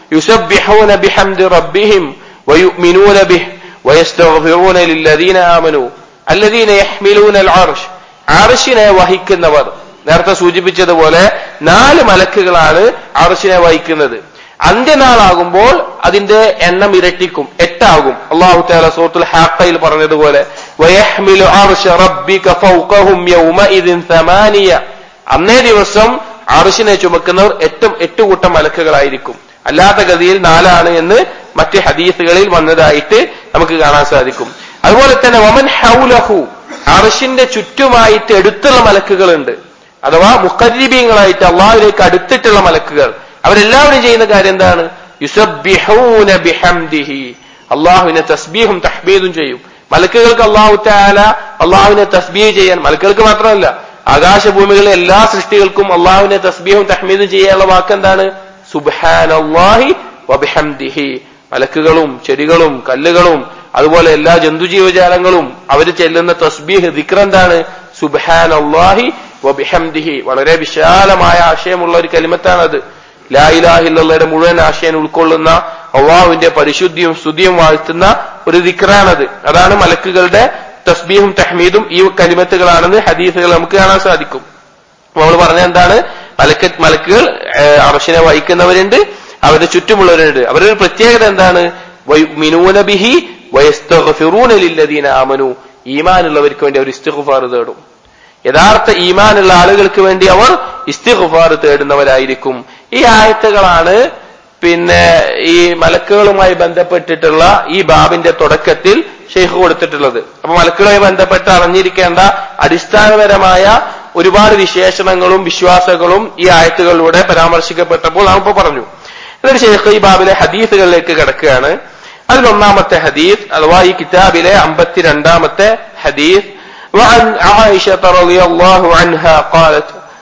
يسبحون بحمد ربهم ويؤمنون به ويستغفرون للذين آمنوا الذين يحملون العرش അർഷിനെ വഹിക്കുന്നവർ നേരത്തെ സൂചിപ്പിച്ചതുപോലെ നാല് മലക്കുകളാണ് അർഷിനെ വഹിക്കുന്നത് അന്ത്യനാളാകുമ്പോൾ അതിന്റെ എണ്ണം ഇരട്ടിക്കും എട്ടാകും അള്ളാഹു താല സൂറത്തുൽ ഹാക്കയിൽ പറഞ്ഞതുപോലെ വയഹ്മിലു അർശ റബ്ബിക ഫൗഖഹും യൗമഇദിൻ സമാനിയ അന്നേ ദിവസം അർഷിനെ ചുമക്കുന്നവർ എട്ട് എട്ട് കൂട്ടം മലക്കുകളായിരിക്കും അല്ലാത്ത ഗതിയിൽ നാലാണ് എന്ന് മറ്റ് ഹദീസുകളിൽ വന്നതായിട്ട് നമുക്ക് കാണാൻ സാധിക്കും അതുപോലെ തന്നെ വമൻ ഹൗലഹു അർഷിന്റെ ചുറ്റുമായിട്ട് എടുത്തുള്ള മലക്കുകളുണ്ട് അഥവാ മുഖരീബീങ്ങളായിട്ട് അള്ളാഹുലേക്ക് അടുത്തിട്ടുള്ള മലക്കുകൾ അവരെല്ലാവരും ചെയ്യുന്ന കാര്യം എന്താണ് യുസബ്ബിഹൂന ബിഹംദിഹി അള്ളാഹുവിനെ തസ്ബീഹും തഹ്ബീദും ചെയ്യും മലക്കുകൾക്ക് അള്ളാഹു താല അള്ളാഹുവിനെ തസ്ബീഹ് ചെയ്യാൻ മലക്കുകൾക്ക് മാത്രമല്ല ആകാശഭൂമികളിലെ എല്ലാ സൃഷ്ടികൾക്കും അള്ളാഹുവിനെ തസ്ബീഹും തഹ്മീദും ചെയ്യാനുള്ള വാക്ക് എന്താണ് സുബ്ഹാനല്ലാഹി വബിഹംദിഹി മലക്കുകളും ചെടികളും കല്ലുകളും അതുപോലെ എല്ലാ ജന്തുജീവജാലങ്ങളും അവർ ചെല്ലുന്ന തസ്ബീഹ് ദിക്ർ എന്താണ് സുബ്ഹാനല്ലാഹി വബിഹംദിഹി വളരെ വിശാലമായ ആശയമുള്ള ഒരു കലിമത്താണത് ലാ ഇലാഹില്ലയുടെ മുഴുവൻ ആശയം ഉൾക്കൊള്ളുന്ന അള്ളാഹുവിന്റെ പരിശുദ്ധിയും സ്തുതിയും വാഴ്ത്തുന്ന ഒരു ദിക്റാണത് അതാണ് മലക്കുകളുടെ തസ്ബീഹും തഹ്മീദും ഈ കലിമത്തുകളാണെന്ന് ഹദീസുകൾ നമുക്ക് കാണാൻ സാധിക്കും നമ്മൾ പറഞ്ഞ എന്താണ് മലക്ക് മലക്കുകൾ അറഷിനെ വഹിക്കുന്നവരുണ്ട് അവരുടെ ചുറ്റുമുള്ളവരുണ്ട് അവരുടെ പ്രത്യേകത എന്താണ് മിനൂന ബിഹി വയസ്തഫിറൂനലില്ലദീന ആമനു ഈമാനുള്ളവർക്ക് വേണ്ടി അവർ ഇസ്തിഗ്ഫാർ തേടും യഥാർത്ഥ ഈമാനുള്ള ആളുകൾക്ക് വേണ്ടി അവർ ഇസ്തിഗ്ഫാർ തേടുന്നവരായിരിക്കും ഈ ആയത്തുകളാണ് പിന്നെ ഈ മലക്കുകളുമായി ബന്ധപ്പെട്ടിട്ടുള്ള ഈ ബാബിന്റെ തുടക്കത്തിൽ ഷെയ്ഖ് കൊടുത്തിട്ടുള്ളത് അപ്പൊ മലക്കുകളുമായി ബന്ധപ്പെട്ട് അറിഞ്ഞിരിക്കേണ്ട അടിസ്ഥാനപരമായ ഒരുപാട് വിശേഷണങ്ങളും വിശ്വാസങ്ങളും ഈ ആയത്തുകളിലൂടെ പരാമർശിക്കപ്പെട്ടപ്പോൾ നാം ഇപ്പൊ പറഞ്ഞു എന്നിട്ട് ഷെയ്ഖ് ഈ ബാബിലെ ഹദീസുകളിലേക്ക് കിടക്കുകയാണ് അതിലൊന്നാമത്തെ ഹദീസ് അഥവാ ഈ കിതാബിലെ അമ്പത്തിരണ്ടാമത്തെ ഹദീസ് وعن عائشة رضي الله عنها قالت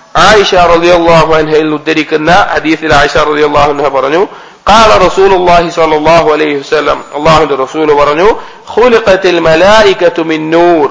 ആയിഷ റളിയല്ലാഹു അൻഹയിൽ ഉദ്ധരിക്കുന്ന ഹദീസിൽ ആയിഷ റളിയല്ലാഹു അൻഹ പറഞ്ഞു قال رسول الله صلى الله عليه وسلم الله رسول പറഞ്ഞു خلقت الملائكة من نور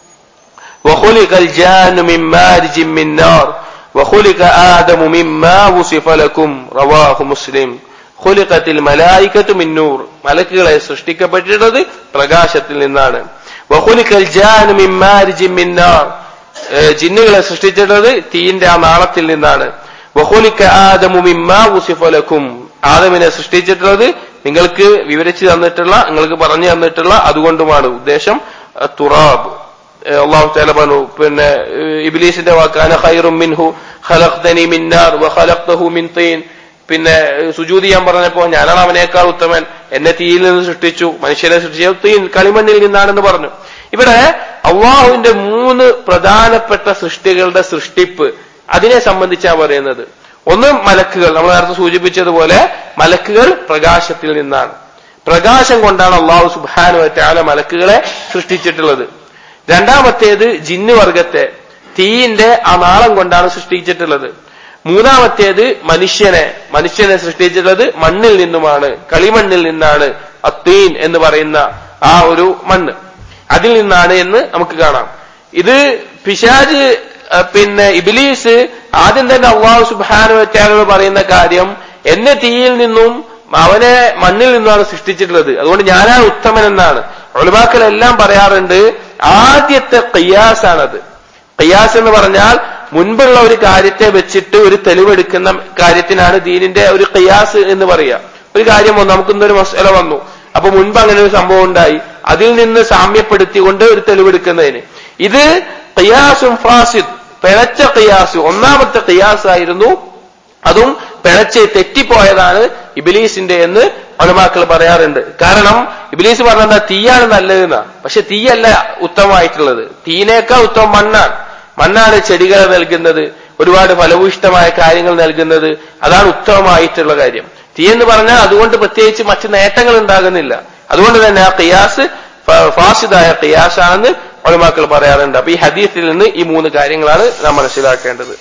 وخلق الجان من مارج من نار وخلق آدم مما وصف لكم رواه مسلم خلقت الملائكة من نور മലക്കുകളെ സൃഷ്ടിക്കപ്പെട്ടിട്ടുള്ളത് പ്രകാശത്തിൽ നിന്നാണ് وخلق الجان من مارج من نار ജിന്നുകളെ സൃഷ്ടിച്ചിട്ടുള്ളത് തീന്റെ ആ നാളത്തിൽ നിന്നാണ് വഹുലിക്ക ആദമു മിമ്മാ ഉസിഫ ലക്കും ആദമിനെ സൃഷ്ടിച്ചിട്ടുള്ളത് നിങ്ങൾക്ക് വിവരിച്ചു തന്നിട്ടുള്ള നിങ്ങൾക്ക് പറഞ്ഞു തന്നിട്ടുള്ള അതുകൊണ്ടുമാണ് ഉദ്ദേശം തുറാബ് അള്ളാഹു താല പറഞ്ഞു പിന്നെ ഇബിലീസിന്റെ വാക്കാന ഖൈറും മിൻഹു ഖലഖ്തനി മിൻ നാർ വ ഖലഖ്തഹു മിൻ തീൻ പിന്നെ സുജൂദ് ചെയ്യാൻ പറഞ്ഞപ്പോ ഞാനാണ് അവനേക്കാൾ ഉത്തമൻ എന്നെ തീയിൽ നിന്ന് സൃഷ്ടിച്ചു മനുഷ്യനെ സൃഷ്ടിച്ചു തീൻ കളിമണ്ണിൽ നിന്നാണെന്ന് പറഞ്ഞു ഇവിടെ അള്ളാഹുവിന്റെ മൂന്ന് പ്രധാനപ്പെട്ട സൃഷ്ടികളുടെ സൃഷ്ടിപ്പ് അതിനെ സംബന്ധിച്ചാണ് പറയുന്നത് ഒന്ന് മലക്കുകൾ നമ്മൾ നേരത്തെ സൂചിപ്പിച്ചതുപോലെ മലക്കുകൾ പ്രകാശത്തിൽ നിന്നാണ് പ്രകാശം കൊണ്ടാണ് അള്ളാഹു സുബാനുവറ്റാല മലക്കുകളെ സൃഷ്ടിച്ചിട്ടുള്ളത് രണ്ടാമത്തേത് ജിന്നു വർഗത്തെ തീയിന്റെ ആ നാളം കൊണ്ടാണ് സൃഷ്ടിച്ചിട്ടുള്ളത് മൂന്നാമത്തേത് മനുഷ്യനെ മനുഷ്യനെ സൃഷ്ടിച്ചിട്ടുള്ളത് മണ്ണിൽ നിന്നുമാണ് കളിമണ്ണിൽ നിന്നാണ് അത്തീൻ എന്ന് പറയുന്ന ആ ഒരു മണ്ണ് അതിൽ നിന്നാണ് എന്ന് നമുക്ക് കാണാം ഇത് പിശാജ് പിന്നെ ഇബിലീസ് ആദ്യം തന്നെ അള്ളാഹു സുബാനു വെച്ചാലോട് പറയുന്ന കാര്യം എന്നെ തീയിൽ നിന്നും അവനെ മണ്ണിൽ നിന്നാണ് സൃഷ്ടിച്ചിട്ടുള്ളത് അതുകൊണ്ട് ഞാനാണ് ഉത്തമൻ എന്നാണ് ഒളിവാക്കളെല്ലാം പറയാറുണ്ട് ആദ്യത്തെ കയ്യാസാണത് കയ്യാസ് എന്ന് പറഞ്ഞാൽ മുൻപുള്ള ഒരു കാര്യത്തെ വെച്ചിട്ട് ഒരു തെളിവെടുക്കുന്ന കാര്യത്തിനാണ് ദീനിന്റെ ഒരു കയ്യാസ് എന്ന് പറയുക ഒരു കാര്യം വന്നു നമുക്കിന്നൊരു മസല വന്നു അപ്പൊ മുൻപ് അങ്ങനെ ഒരു സംഭവം ഉണ്ടായി അതിൽ നിന്ന് സാമ്യപ്പെടുത്തിക്കൊണ്ട് ഒരു തെളിവെടുക്കുന്നതിന് ഇത് ഖിയാസും ഫാസിദ് പിഴച്ച ഖിയാസ് ഒന്നാമത്തെ ഖിയാസ് ആയിരുന്നു അതും പിഴച്ച് തെറ്റിപ്പോയതാണ് ഇബിലീസിന്റെ എന്ന് അണുമാക്കൾ പറയാറുണ്ട് കാരണം ഇബിലീസ് പറഞ്ഞ തീയാണ് നല്ലതെന്നാ പക്ഷെ തീയല്ല ഉത്തമമായിട്ടുള്ളത് തീനേക്കാൾ ഉത്തമം മണ്ണാണ് മണ്ണാണ് ചെടികളെ നൽകുന്നത് ഒരുപാട് ഫലഭൂയിഷ്ടമായ കാര്യങ്ങൾ നൽകുന്നത് അതാണ് ഉത്തമമായിട്ടുള്ള കാര്യം തീ എന്ന് പറഞ്ഞാൽ അതുകൊണ്ട് പ്രത്യേകിച്ച് മറ്റു നേട്ടങ്ങൾ ഉണ്ടാകുന്നില്ല അതുകൊണ്ട് തന്നെ ആ ഖിയാസ് ഫാസിദായ ഖിയാസാണെന്ന് ഒളിമാക്കൾ പറയാറുണ്ട് അപ്പൊ ഈ ഹദീസിൽ നിന്ന് ഈ മൂന്ന് കാര്യങ്ങളാണ് നാം മനസ്സിലാക്കേണ്ടത്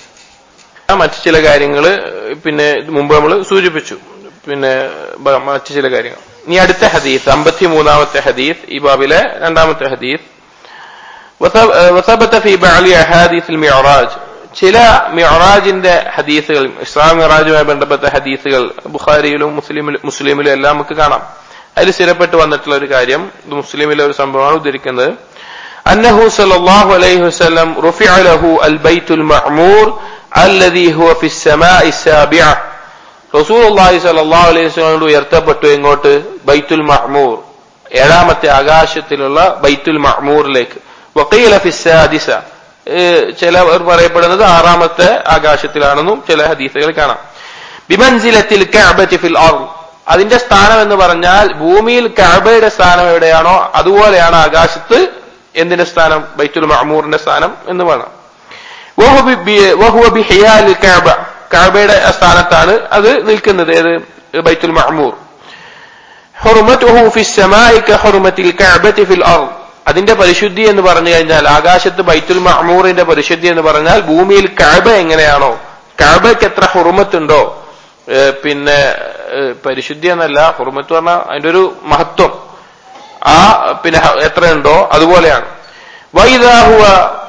മറ്റു ചില കാര്യങ്ങൾ പിന്നെ മുമ്പ് നമ്മൾ സൂചിപ്പിച്ചു പിന്നെ മറ്റു ചില കാര്യങ്ങൾ ഇനി അടുത്ത ഹദീസ് അമ്പത്തി മൂന്നാമത്തെ ഹദീസ് ഈ ബാബിലെ രണ്ടാമത്തെ ഹദീസ് وثبت في بعض أحاديث المعراج ചില മിറാജിന്റെ ഹദീസുകൾ ഇസ്ലാം മിറാജുമായി ബന്ധപ്പെട്ട ഹദീസുകൾ ബുഖാരിയിലും മുസ്ലിമിലും മുസ്ലിമിലും എല്ലാം നമുക്ക് കാണാം അതിൽ സ്ഥിരപ്പെട്ട് വന്നിട്ടുള്ള ഒരു കാര്യം ഇത് മുസ്ലിമിലെ ഒരു സംഭവമാണ് ഉദ്ധരിക്കുന്നത് അന്നഹു സല്ലല്ലാഹു അലൈഹി വസല്ലം റുഫിഅ ലഹു അൽ ബൈത്തുൽ മഅമൂർ الذي هو في السماء السابعة റസൂലുള്ളാഹി സ്വല്ലല്ലാഹു അലൈഹി വസല്ലം ഉയർത്തപ്പെട്ടു എങ്ങോട്ട് ബൈത്തുൽ മഅമൂർ ഏഴാമത്തെ ആകാശത്തിലുള്ള ബൈത്തുൽ മഅമൂറിലേക്ക് വഖീല ഫി സാദിസ ചില പറയപ്പെടുന്നത് ആറാമത്തെ ആകാശത്തിലാണെന്നും ചില ഹദീസുകൾ കാണാം ബിമൻസിലത്തിൽ കഅബത്തി ഫിൽ അർദ് അതിന്റെ സ്ഥാനം എന്ന് പറഞ്ഞാൽ ഭൂമിയിൽ കഅബയുടെ സ്ഥാനം എവിടെയാണോ അതുപോലെയാണ് ആകാശത്ത് എന്തിന്റെ സ്ഥാനം ബൈത്തുൽ മഅമൂറിന്റെ സ്ഥാനം എന്ന് വേണം കഅബ കഅബയുടെ സ്ഥാനത്താണ് അത് നിൽക്കുന്നത് ഏത് ബൈത്തുൽ മഅമൂർ ഹുർമത്തുഹു ഫി السماء كحرمة الكعبة في الأرض അതിന്റെ പരിശുദ്ധി എന്ന് പറഞ്ഞു കഴിഞ്ഞാൽ ആകാശത്ത് ബൈത്തുൽ മഅമൂറിന്റെ പരിശുദ്ധി എന്ന് പറഞ്ഞാൽ ഭൂമിയിൽ കഅബ എങ്ങനെയാണോ കഅബയ്ക്ക് എത്ര ഹുർമത്തുണ്ടോ പിന്നെ പരിശുദ്ധി എന്നല്ല ഹുർമത്ത് പറഞ്ഞാൽ അതിന്റെ ഒരു മഹത്വം ആ പിന്നെ എത്രയുണ്ടോ അതുപോലെയാണ് വൈദാഹുവ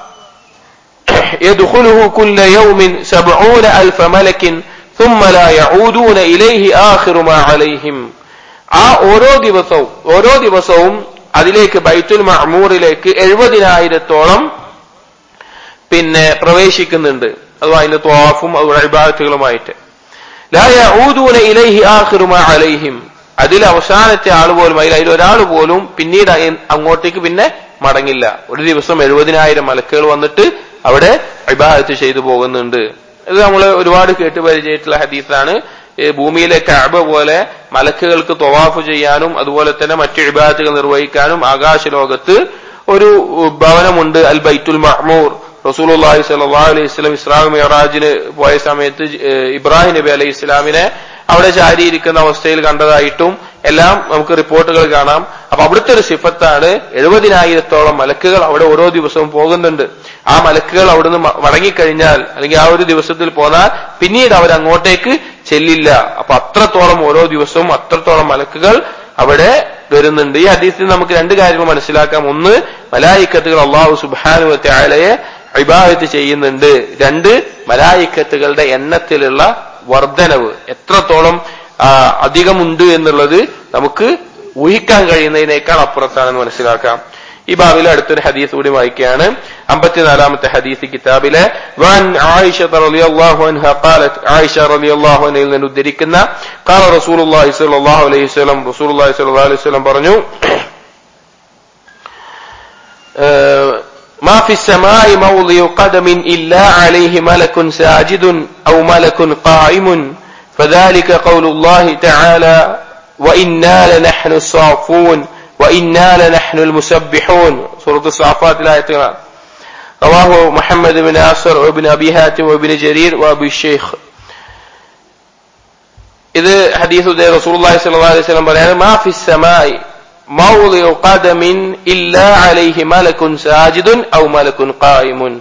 يدخله كل يوم سبعون ألف ملك ثم لا يعودون إليه آخر ما عليهم ആ ഓരോ ദിവസവും ഓരോ ദിവസവും അതിലേക്ക് ബൈത്തുൽ മഅമൂറിലേക്ക് എഴുപതിനായിരത്തോളം പിന്നെ പ്രവേശിക്കുന്നുണ്ട് അഥവാ അതിന്റെ ത്വാഫും അതുപോലെ ഇബാദത്തുകളുമായിട്ട് ലാ യഊദൂന ഇലൈഹി ആഖിറു മാ അലൈഹിം അതിൽ അവസാനത്തെ ആൾ പോലും അതിൽ അതിൽ ഒരാൾ പോലും പിന്നീട് അങ്ങോട്ടേക്ക് പിന്നെ മടങ്ങില്ല ഒരു ദിവസം എഴുപതിനായിരം മലക്കുകൾ വന്നിട്ട് അവിടെ ഇബാദത്ത് ചെയ്തു പോകുന്നുണ്ട് ഇത് നമ്മൾ ഒരുപാട് കേട്ട് പരിചയമായിട്ടുള്ള ഹദീസാണ് ഭൂമിയിലെ കഅബ പോലെ മലക്കുകൾക്ക് തൊവാഫ് ചെയ്യാനും അതുപോലെ തന്നെ മറ്റു ഇബാദത്തുകൾ നിർവഹിക്കാനും ആകാശലോകത്ത് ഒരു ഭവനമുണ്ട് അൽ ബൈത്തുൽ മഹ്മൂർ റസൂലുള്ളാഹി സ്വല്ലല്ലാഹു അലൈഹി വസല്ലം ഇസ്രാ മിറാജിന് പോയ സമയത്ത് ഇബ്രാഹിം നബി അലൈഹി ഇസ്ലാമിനെ അവിടെ ചാരിയിരിക്കുന്ന അവസ്ഥയിൽ കണ്ടതായിട്ടും എല്ലാം നമുക്ക് റിപ്പോർട്ടുകൾ കാണാം അപ്പൊ അവിടുത്തെ ഒരു സിഫത്താണ് എഴുപതിനായിരത്തോളം മലക്കുകൾ അവിടെ ഓരോ ദിവസവും പോകുന്നുണ്ട് ആ മലക്കുകൾ അവിടുന്ന് മ- മടങ്ങിക്കഴിഞ്ഞാൽ അല്ലെങ്കിൽ ആ ഒരു ദിവസത്തിൽ പോന്നാൽ പിന്നീട് അവർ അങ്ങോട്ടേക്ക് ചെല്ലില്ല അപ്പൊ അത്രത്തോളം ഓരോ ദിവസവും അത്രത്തോളം മലക്കുകൾ അവിടെ വരുന്നുണ്ട് ഈ ഹദീസിൽ നമുക്ക് രണ്ട് കാര്യങ്ങൾ മനസ്സിലാക്കാം ഒന്ന് മലായിക്കത്തുകൾ അള്ളാഹു സുബാനു ആലയെ ഇബാദത്ത് ചെയ്യുന്നുണ്ട് രണ്ട് മലായിക്കത്തുകളുടെ എണ്ണത്തിലുള്ള വർധനവ് എത്രത്തോളം ആ, അധികമുണ്ട് എന്നുള്ളത് നമുക്ക് ഊഹിക്കാൻ കഴിയുന്നതിനേക്കാൾ അപ്പുറത്താണെന്ന് മനസ്സിലാക്കാം ഈ ബാബിലെ അടുത്തൊരു ഹദീസ് കൂടി വായിക്കുകയാണ് അമ്പത്തിനാലാമത്തെ ഹദീസ് കിതാബിലെ വൻ ആയിഷ റളിയല്ലാഹു അൻഹ ഖാലത് ആയിഷ റളിയല്ലാഹു അൻഹയിൽ നിന്ന് ഉദ്ധരിക്കുന്ന ഖാല റസൂലുള്ളാഹി സ്വല്ലല്ലാഹു അലൈഹി വസല്ലം റസൂലുള്ളാഹി സ്വല്ലല്ലാഹു അലൈഹി വസല്ലം പറഞ്ഞു ما في السماء موضع قدم إلا عليه ملك ساجد أو ملك قائم فذلك قول الله تعالى وإنا لنحن الصافون وإنا لنحن المسبحون سورة الصافات الآية رواه محمد بن ناصر وابن أبي هاتم وابن جرير وأبي الشيخ ഇത് ഹദീസ് റസൂലുള്ളാഹി സ്വല്ലല്ലാഹു അലൈഹി വസല്ലം പറയാണ് മാ ഫിസ് സമായി മൗളിഉ ഖദമിൻ ഇല്ലാ അലൈഹി മലക്കുൻ സാജിദുൻ ഔ മലക്കുൻ ഖായിമുൻ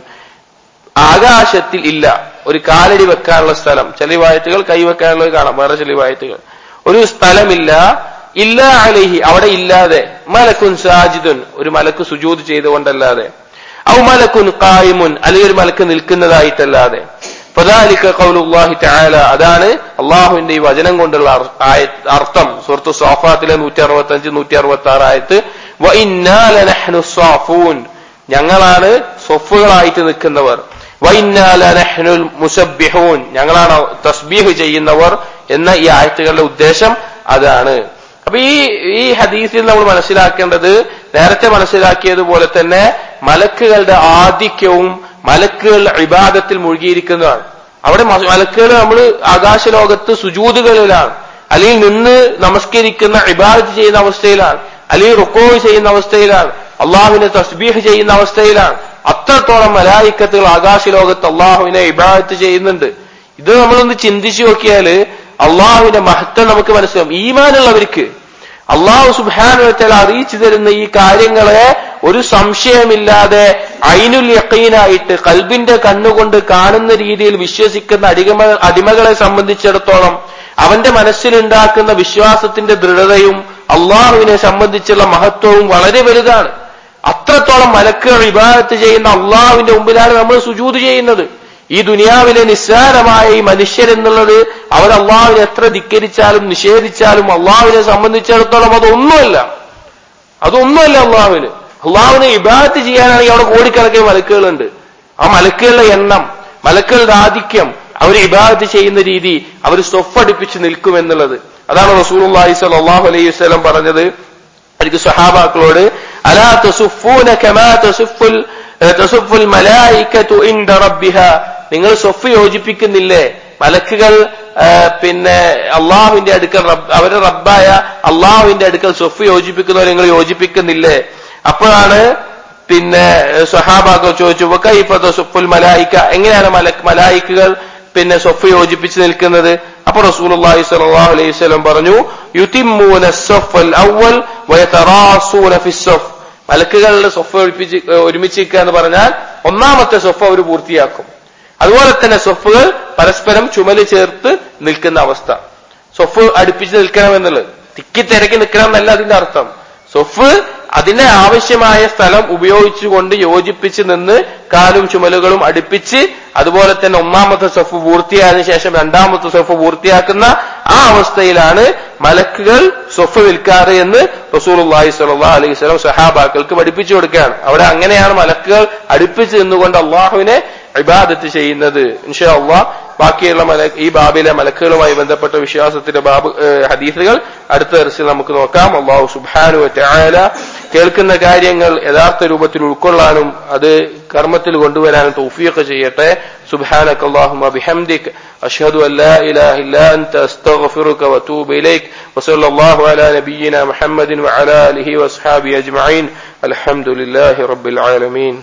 ആകാശത്തിൽ ഇല്ല ഒരു കാലടി വെക്കാനുള്ള സ്ഥലം ചില വായത്തുകൾ കൈ വെക്കാനുള്ളത് കാണാം വേറെ ചില വായത്തുകൾ ഒരു സ്ഥലമില്ല ഇല്ല അലൈഹി അവിടെ ഇല്ലാതെ മലക്കുൻ സാജിദുൻ ഒരു മലക്ക് സുജൂദ് ചെയ്തുകൊണ്ടല്ലാതെ ഔ മലക്കുൻ ഖായിമുൻ അല്ലെങ്കിൽ ഒരു മലക്ക് നിൽക്കുന്നതായിട്ടല്ലാതെ ഫദാലിക ഖൗലുല്ലാഹി തആല അതാണ് അള്ളാഹുവിന്റെ ഈ വചനം കൊണ്ടുള്ള അർ- ആയ- അർത്ഥം സുഹൃത്തു സോഫാത്തിലെ നൂറ്റി അറുപത്തി അഞ്ച് നൂറ്റി അറുപത്തി ആറ് ആയത്ത് വ ഇന്നാ ലനഹ്നു സ്വാഫൂൻ ഞങ്ങളാണ് സ്വഫുകളായിട്ട് നിൽക്കുന്നവർ വ ഇന്നാ ലനഹ്നുൽ മുസബ്ബിഹൂൻ ഞങ്ങളാണ് തസ്ബീഹ് ചെയ്യുന്നവർ എന്ന ഈ ആയത്തുകളുടെ ഉദ്ദേശം അതാണ് അപ്പൊ ഈ ഈ ഹദീസിൽ നമ്മൾ മനസ്സിലാക്കേണ്ടത് നേരത്തെ മനസ്സിലാക്കിയതുപോലെ തന്നെ മലക്കുകളുടെ ആധിക്യവും മലക്കുകൾ ഇബാദത്തിൽ മുഴുകിയിരിക്കുന്നതാണ് അവിടെ മ- മലക്കുകൾ നമ്മൾ ആകാശലോകത്ത് സുജൂതുകളിലാണ് അല്ലെങ്കിൽ നിന്ന് നമസ്കരിക്കുന്ന ഇബാദത്ത് ചെയ്യുന്ന അവസ്ഥയിലാണ് അല്ലെങ്കിൽ റുക്കോ ചെയ്യുന്ന അവസ്ഥയിലാണ് അള്ളാഹുവിനെ തസ്ബീഹ് ചെയ്യുന്ന അവസ്ഥയിലാണ് അത്രത്തോളം മലായിക്കത്തുകൾ ആകാശലോകത്ത് അള്ളാഹുവിനെ ഇബാദത്ത് ചെയ്യുന്നുണ്ട് ഇത് നമ്മളൊന്ന് ചിന്തിച്ചു നോക്കിയാല് അള്ളാഹുവിന്റെ മഹത്വം നമുക്ക് മനസ്സിലാവും ഈമാനുള്ളവർക്ക് അള്ളാഹു സുബാനുവറ്റാൽ അറിയിച്ചു തരുന്ന ഈ കാര്യങ്ങളെ ഒരു സംശയമില്ലാതെ ഐനുൽ യക്കീനായിട്ട് കൽബിന്റെ കണ്ണുകൊണ്ട് കാണുന്ന രീതിയിൽ വിശ്വസിക്കുന്ന അടിമ അടിമകളെ സംബന്ധിച്ചിടത്തോളം അവന്റെ മനസ്സിലുണ്ടാക്കുന്ന വിശ്വാസത്തിന്റെ ദൃഢതയും അള്ളാഹുവിനെ സംബന്ധിച്ചുള്ള മഹത്വവും വളരെ വലുതാണ് അത്രത്തോളം മലക്കുകൾ ഇബാദത്ത് ചെയ്യുന്ന അള്ളാഹുവിന്റെ മുമ്പിലാണ് നമ്മൾ സുജൂത് ചെയ്യുന്നത് ഈ ദുനിയാവിലെ നിസ്സാരമായ ഈ മനുഷ്യരെന്നുള്ളത് അവർ അള്ളാഹുവിനെ എത്ര ധിക്കരിച്ചാലും നിഷേധിച്ചാലും അള്ളാഹുവിനെ സംബന്ധിച്ചിടത്തോളം അതൊന്നുമല്ല അതൊന്നുമല്ല അള്ളാഹുവിന് അള്ളാഹുവിനെ ഇബാദത്ത് ചെയ്യാനാണെങ്കിൽ അവിടെ കോടിക്കണക്കിന് മലക്കുകളുണ്ട് ആ മലക്കുകളുടെ എണ്ണം മലക്കുകളുടെ ആധിക്യം അവർ ഇബാദത്ത് ചെയ്യുന്ന രീതി അവർ സ്വഫടിപ്പിച്ച് നിൽക്കുമെന്നുള്ളത് അതാണ് റസൂലുള്ളാഹി സ്വല്ലല്ലാഹു അലൈഹി വസല്ലം പറഞ്ഞത് എനിക്ക് സഹാബാക്കളോട് അലാ തസുഫൂന കമാ തസുഫുൽ തസുഫുൽ മലായികതു ഇൻദ റബ്ബിഹ നിങ്ങൾ സ്വഫ് യോജിപ്പിക്കുന്നില്ലേ മലക്കുകൾ ആ, പിന്നെ അള്ളാഹുവിന്റെ അടുക്കൽ റബ്ബ് അവരുടെ റബ്ബായ അള്ളാഹുവിന്റെ അടുക്കൽ സ്വഫ് യോജിപ്പിക്കുന്നവർ നിങ്ങൾ യോജിപ്പിക്കുന്നില്ലേ അപ്പോഴാണ് പിന്നെ സഹാബാക്കൾ ചോദിച്ചു "വകൈഫ തസുഫുൽ മലായിക എങ്ങനെയാണ് മലക് മലായിക്കുകൾ പിന്നെ സ്വഫ് യോജിപ്പിച്ച് നിൽക്കുന്നത് അപ്പൊ റസൂലുള്ളാഹി സ്വല്ലല്ലാഹു അലൈഹി വസല്ലം പറഞ്ഞു യുതിമ്മൂന സഫൽ അവൽ വയതറാസൂന ഫിസ്സഫ് മലക്കുകളുടെ സ്വഫ് ഒരുമിച്ച് ഒരുമിച്ച് നിൽക്കുക എന്ന് പറഞ്ഞാൽ ഒന്നാമത്തെ സ്വഫ് അവർ പൂർത്തിയാക്കും അതുപോലെ തന്നെ സ്വഫുകൾ പരസ്പരം ചുമല് ചേർത്ത് നിൽക്കുന്ന അവസ്ഥ സ്വഫ് അടുപ്പിച്ച് നിൽക്കണം എന്നുള്ളത് തിക്കി തിരക്കി നിൽക്കണം എന്നല്ല അതിന്റെ അർത്ഥം സ്വഫ് അതിന് ആവശ്യമായ സ്ഥലം ഉപയോഗിച്ചുകൊണ്ട് യോജിപ്പിച്ച് നിന്ന് കാലും ചുമലുകളും അടുപ്പിച്ച് അതുപോലെ തന്നെ ഒന്നാമത്തെ സ്വഫ് പൂർത്തിയായതിനു ശേഷം രണ്ടാമത്തെ സ്വഫ് പൂർത്തിയാക്കുന്ന ആ അവസ്ഥയിലാണ് മലക്കുകൾ സ്വഫ് നിൽക്കാറ് എന്ന് റസൂലുള്ളാഹി സ്വല്ലല്ലാഹു അലൈഹി വസല്ലം സഹാബാക്കൾക്ക് പഠിപ്പിച്ചു കൊടുക്കുകയാണ് അവിടെ അങ്ങനെയാണ് മലക്കുകൾ അടുപ്പിച്ച് നിന്നുകൊണ്ട് അള്ളാഹുവിനെ ഇബാദത്ത് ചെയ്യുന്നത് ഇൻഷാ അള്ളാഹ് ബാക്കിയുള്ള മല ഈ ബാബിലെ മലക്കുകളുമായി ബന്ധപ്പെട്ട വിശ്വാസത്തിന്റെ ബാബ് ഏഹ് ഹദീസുകൾ അടുത്ത ദർശനം നമുക്ക് നോക്കാം അള്ളാഹു സുബ്ഹാനു വതആല കേൾക്കുന്ന കാര്യങ്ങൾ യഥാർത്ഥ രൂപത്തിൽ ഉൾക്കൊള്ളാനും അത് കർമ്മത്തിൽ കൊണ്ടുവരാനും തൗഫീഖ് ചെയ്യട്ടെ സുബ്ഹാനക അല്ലാഹുമ്മ ബിഹംദിക് അഷ്ഹദു അൻ ലാ ഇലാഹ ഇല്ലാ അൻത അസ്തഗ്ഫിറുക വഅതൂബു ഇലൈക് വസല്ലല്ലാഹു അലാ നബിയ്യിന മുഹമ്മദിൻ വഅലാ ആലിഹി വഅസ്ഹാബിഹി അജ്മഈൻ അൽഹംദുലില്ലാഹി റബ്ബിൽ ആലമീൻ